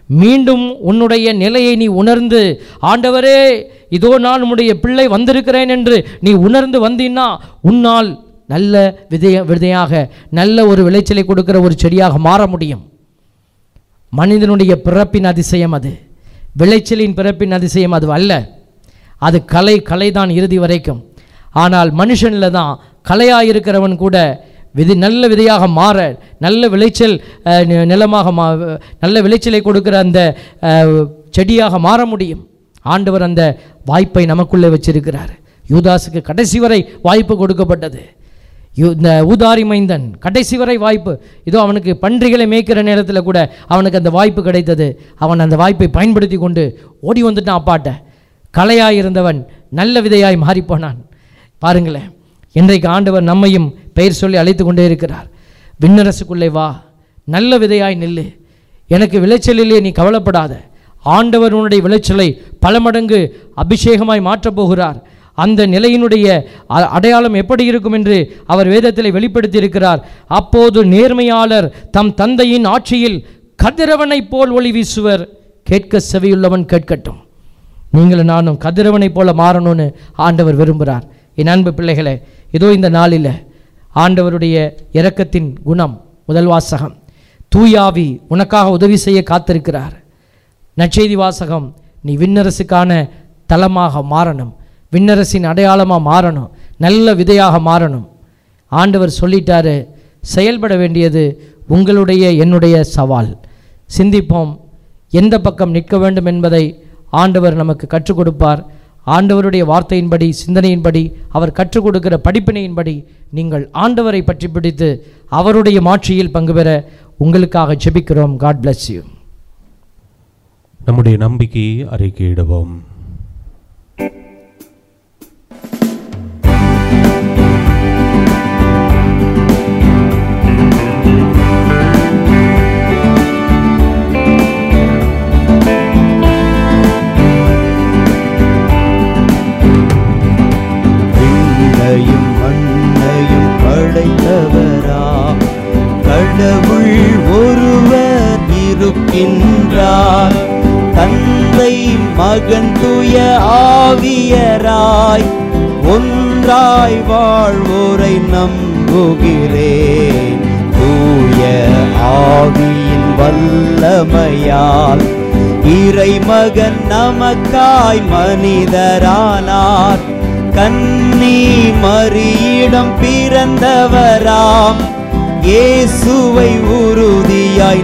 மீண்டும் உன்னுடைய நிலையை நீ உணர்ந்து ஆண்டவரே இதோ நான் உம்முடைய பிள்ளை வந்திருக்கிறேன் என்று நீ உணர்ந்து வந்தீன்னா உன்னால் நல்ல விதைய விதையாக நல்ல ஒரு விளைச்சலை கொடுக்கிற ஒரு செடியாக மாற முடியும் மனிதனுடைய பிறப்பின் அதிசயம் அது விளைச்சலின் பிறப்பின் அதிசயம் அது அல்ல அது கலை கலைதான் இறுதி வரைக்கும் ஆனால் மனுஷனில் தான் கலையாக இருக்கிறவன் கூட விதி நல்ல விதையாக மாற நல்ல விளைச்சல் அஹ், நி- நிலமாக மா நல்ல விளைச்சலை கொடுக்கிற அந்த அஹ், செடியாக மாற முடியும் ஆண்டவர் அந்த வாய்ப்பை நமக்குள்ளே வச்சிருக்கிறார் யூதாஸுக்கு கடைசி வரை வாய்ப்பு கொடுக்கப்பட்டது யூ- இந்த ஊதாரி மைந்தன் கடைசி வரை வாய்ப்பு இதோ அவனுக்கு பன்றிகளை மேய்க்கிற நேரத்தில் கூட அவனுக்கு அந்த வாய்ப்பு கிடைத்தது அவன் அந்த வாய்ப்பை பயன்படுத்தி கொண்டு ஓடி வந்துட்டான் அப்பாட்ட கலையாய் இருந்தவன் நல்ல விதையாய் மாறிப்போனான் பாருங்களேன் இன்றைக்கு ஆண்டவர் நம்மையும் பெயர் சொல்லி அழைத்து கொண்டே இருக்கிறார் விண்ணரசுக்குள்ளே வா நல்ல விதையாய் நில்லு எனக்கு விளைச்சலிலே நீ கவலைப்படாத ஆண்டவர் உன்னுடைய விளைச்சலை பல மடங்கு அபிஷேகமாய் மாற்றப் போகிறார் அந்த நிலையினுடைய அ- அடையாளம் எப்படி இருக்கும் என்று அவர் வேதத்தில் வெளிப்படுத்தி இருக்கிறார் அப்போது நேர்மையாளர் தம் தந்தையின் ஆட்சியில் கதிரவனைப் போல் ஒளி வீசுவர் கேட்க செவியுள்ளவன் கேட்கட்டும் நீங்களும் நானும் கதிரவனைப் போல மாறணும்னு ஆண்டவர் விரும்புகிறார் என் அன்பு பிள்ளைகளே இதோ இந்த நாளில் ஆண்டவருடைய இரக்கத்தின் குணம் முதல் வாசகம் தூயாவி உனக்காக உதவி செய்ய காத்திருக்கிறார் நற்செய்தி வாசகம் நீ விண்ணரசுக்கான தலமாக மாறணும் விண்ணரசின் அடையாளமாக மாறணும் நல்ல விதையாக மாறணும் ஆண்டவர் சொல்லிட்டாரு செயல்பட வேண்டியது உங்களுடைய என்னுடைய சவால் சிந்திப்போம் எந்த பக்கம் நிற்க வேண்டும் என்பதை ஆண்டவர் நமக்கு கற்றுக் கொடுப்பார் ஆண்டவருடைய வார்த்தையின்படி சிந்தனையின்படி அவர் கற்றுக் கொடுக்கிற படிப்பினையின்படி நீங்கள் ஆண்டவரை பற்றி பிடித்து அவருடைய மாட்சியில் பங்கு பெற உங்களுக்காக ஜெபிக்கிறோம் காட் bless யூ நம்முடைய நம்பிக்கையை அறிக்கையிடுவோம் விண்ணையும் மண்ணையும் படைத்தவரா கடவுள் ஒருவர் இருக்கின்றார் தந்தை மகன் துய ஆவியராய் ஒன்றாய் வாழ்வோரை நம்புகிறேன் தூய ஆவியின் வல்லமையால் இறைமகன் நமக்காய் மனிதரானார் கன்னி மரியிடம் பிறந்தவராம் இயேசுவை உறுதியாய்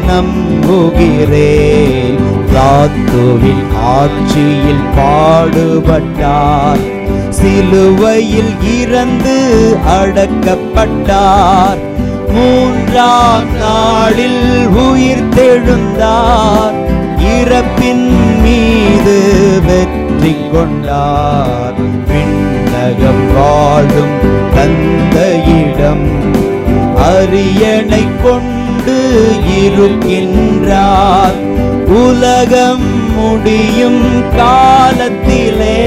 நம்புகிறேன் பிளாத்துவின் ஆட்சியில் பாடுபட்டார் சிலுவையில் இறந்து அடக்கப்பட்டார் மூன்றாம் நாளில் உயிர் தெழுந்தார் இறப்பின் மீது வெற்றி கொண்டார் விண்ணகம் வாழும் தந்தையிடம் அரியணை கொண்டு இருக்கின்றார் உலகம் முடியும் காலத்திலே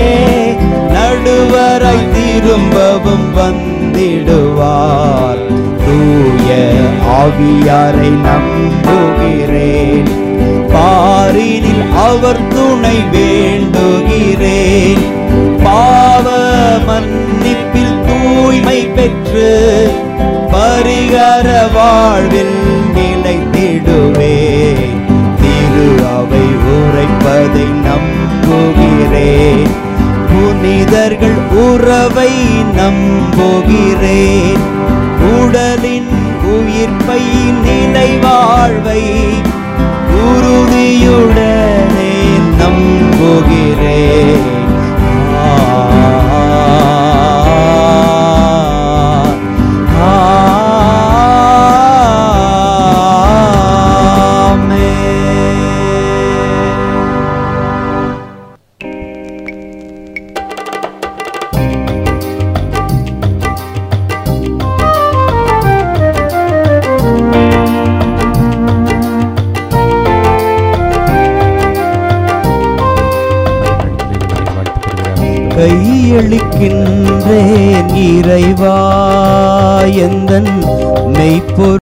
நடுவரை திரும்பவும் வந்திடுவார் தூய ஆவியாரை நம்புகிறேன் பாரினில் அவர் துணை வேண்டுகிறேன் பாவ மன்னிப்பில் தூய்மை பெற்று பரிகர வாழ்வில் நிலைத்திடுவேன் திரு அவை உரைப்பதை நம்புகிறேன் புனிதர்கள் உறவை நம்புகிறேன் உடலின் உயிர்ப்பை நிலை வாழ்வை உறுதியுடனே நம்புகிறேன் ஆமென். கையளிக்கின்றேன் இறைவா எந்தன் மெய்ப்பொருள்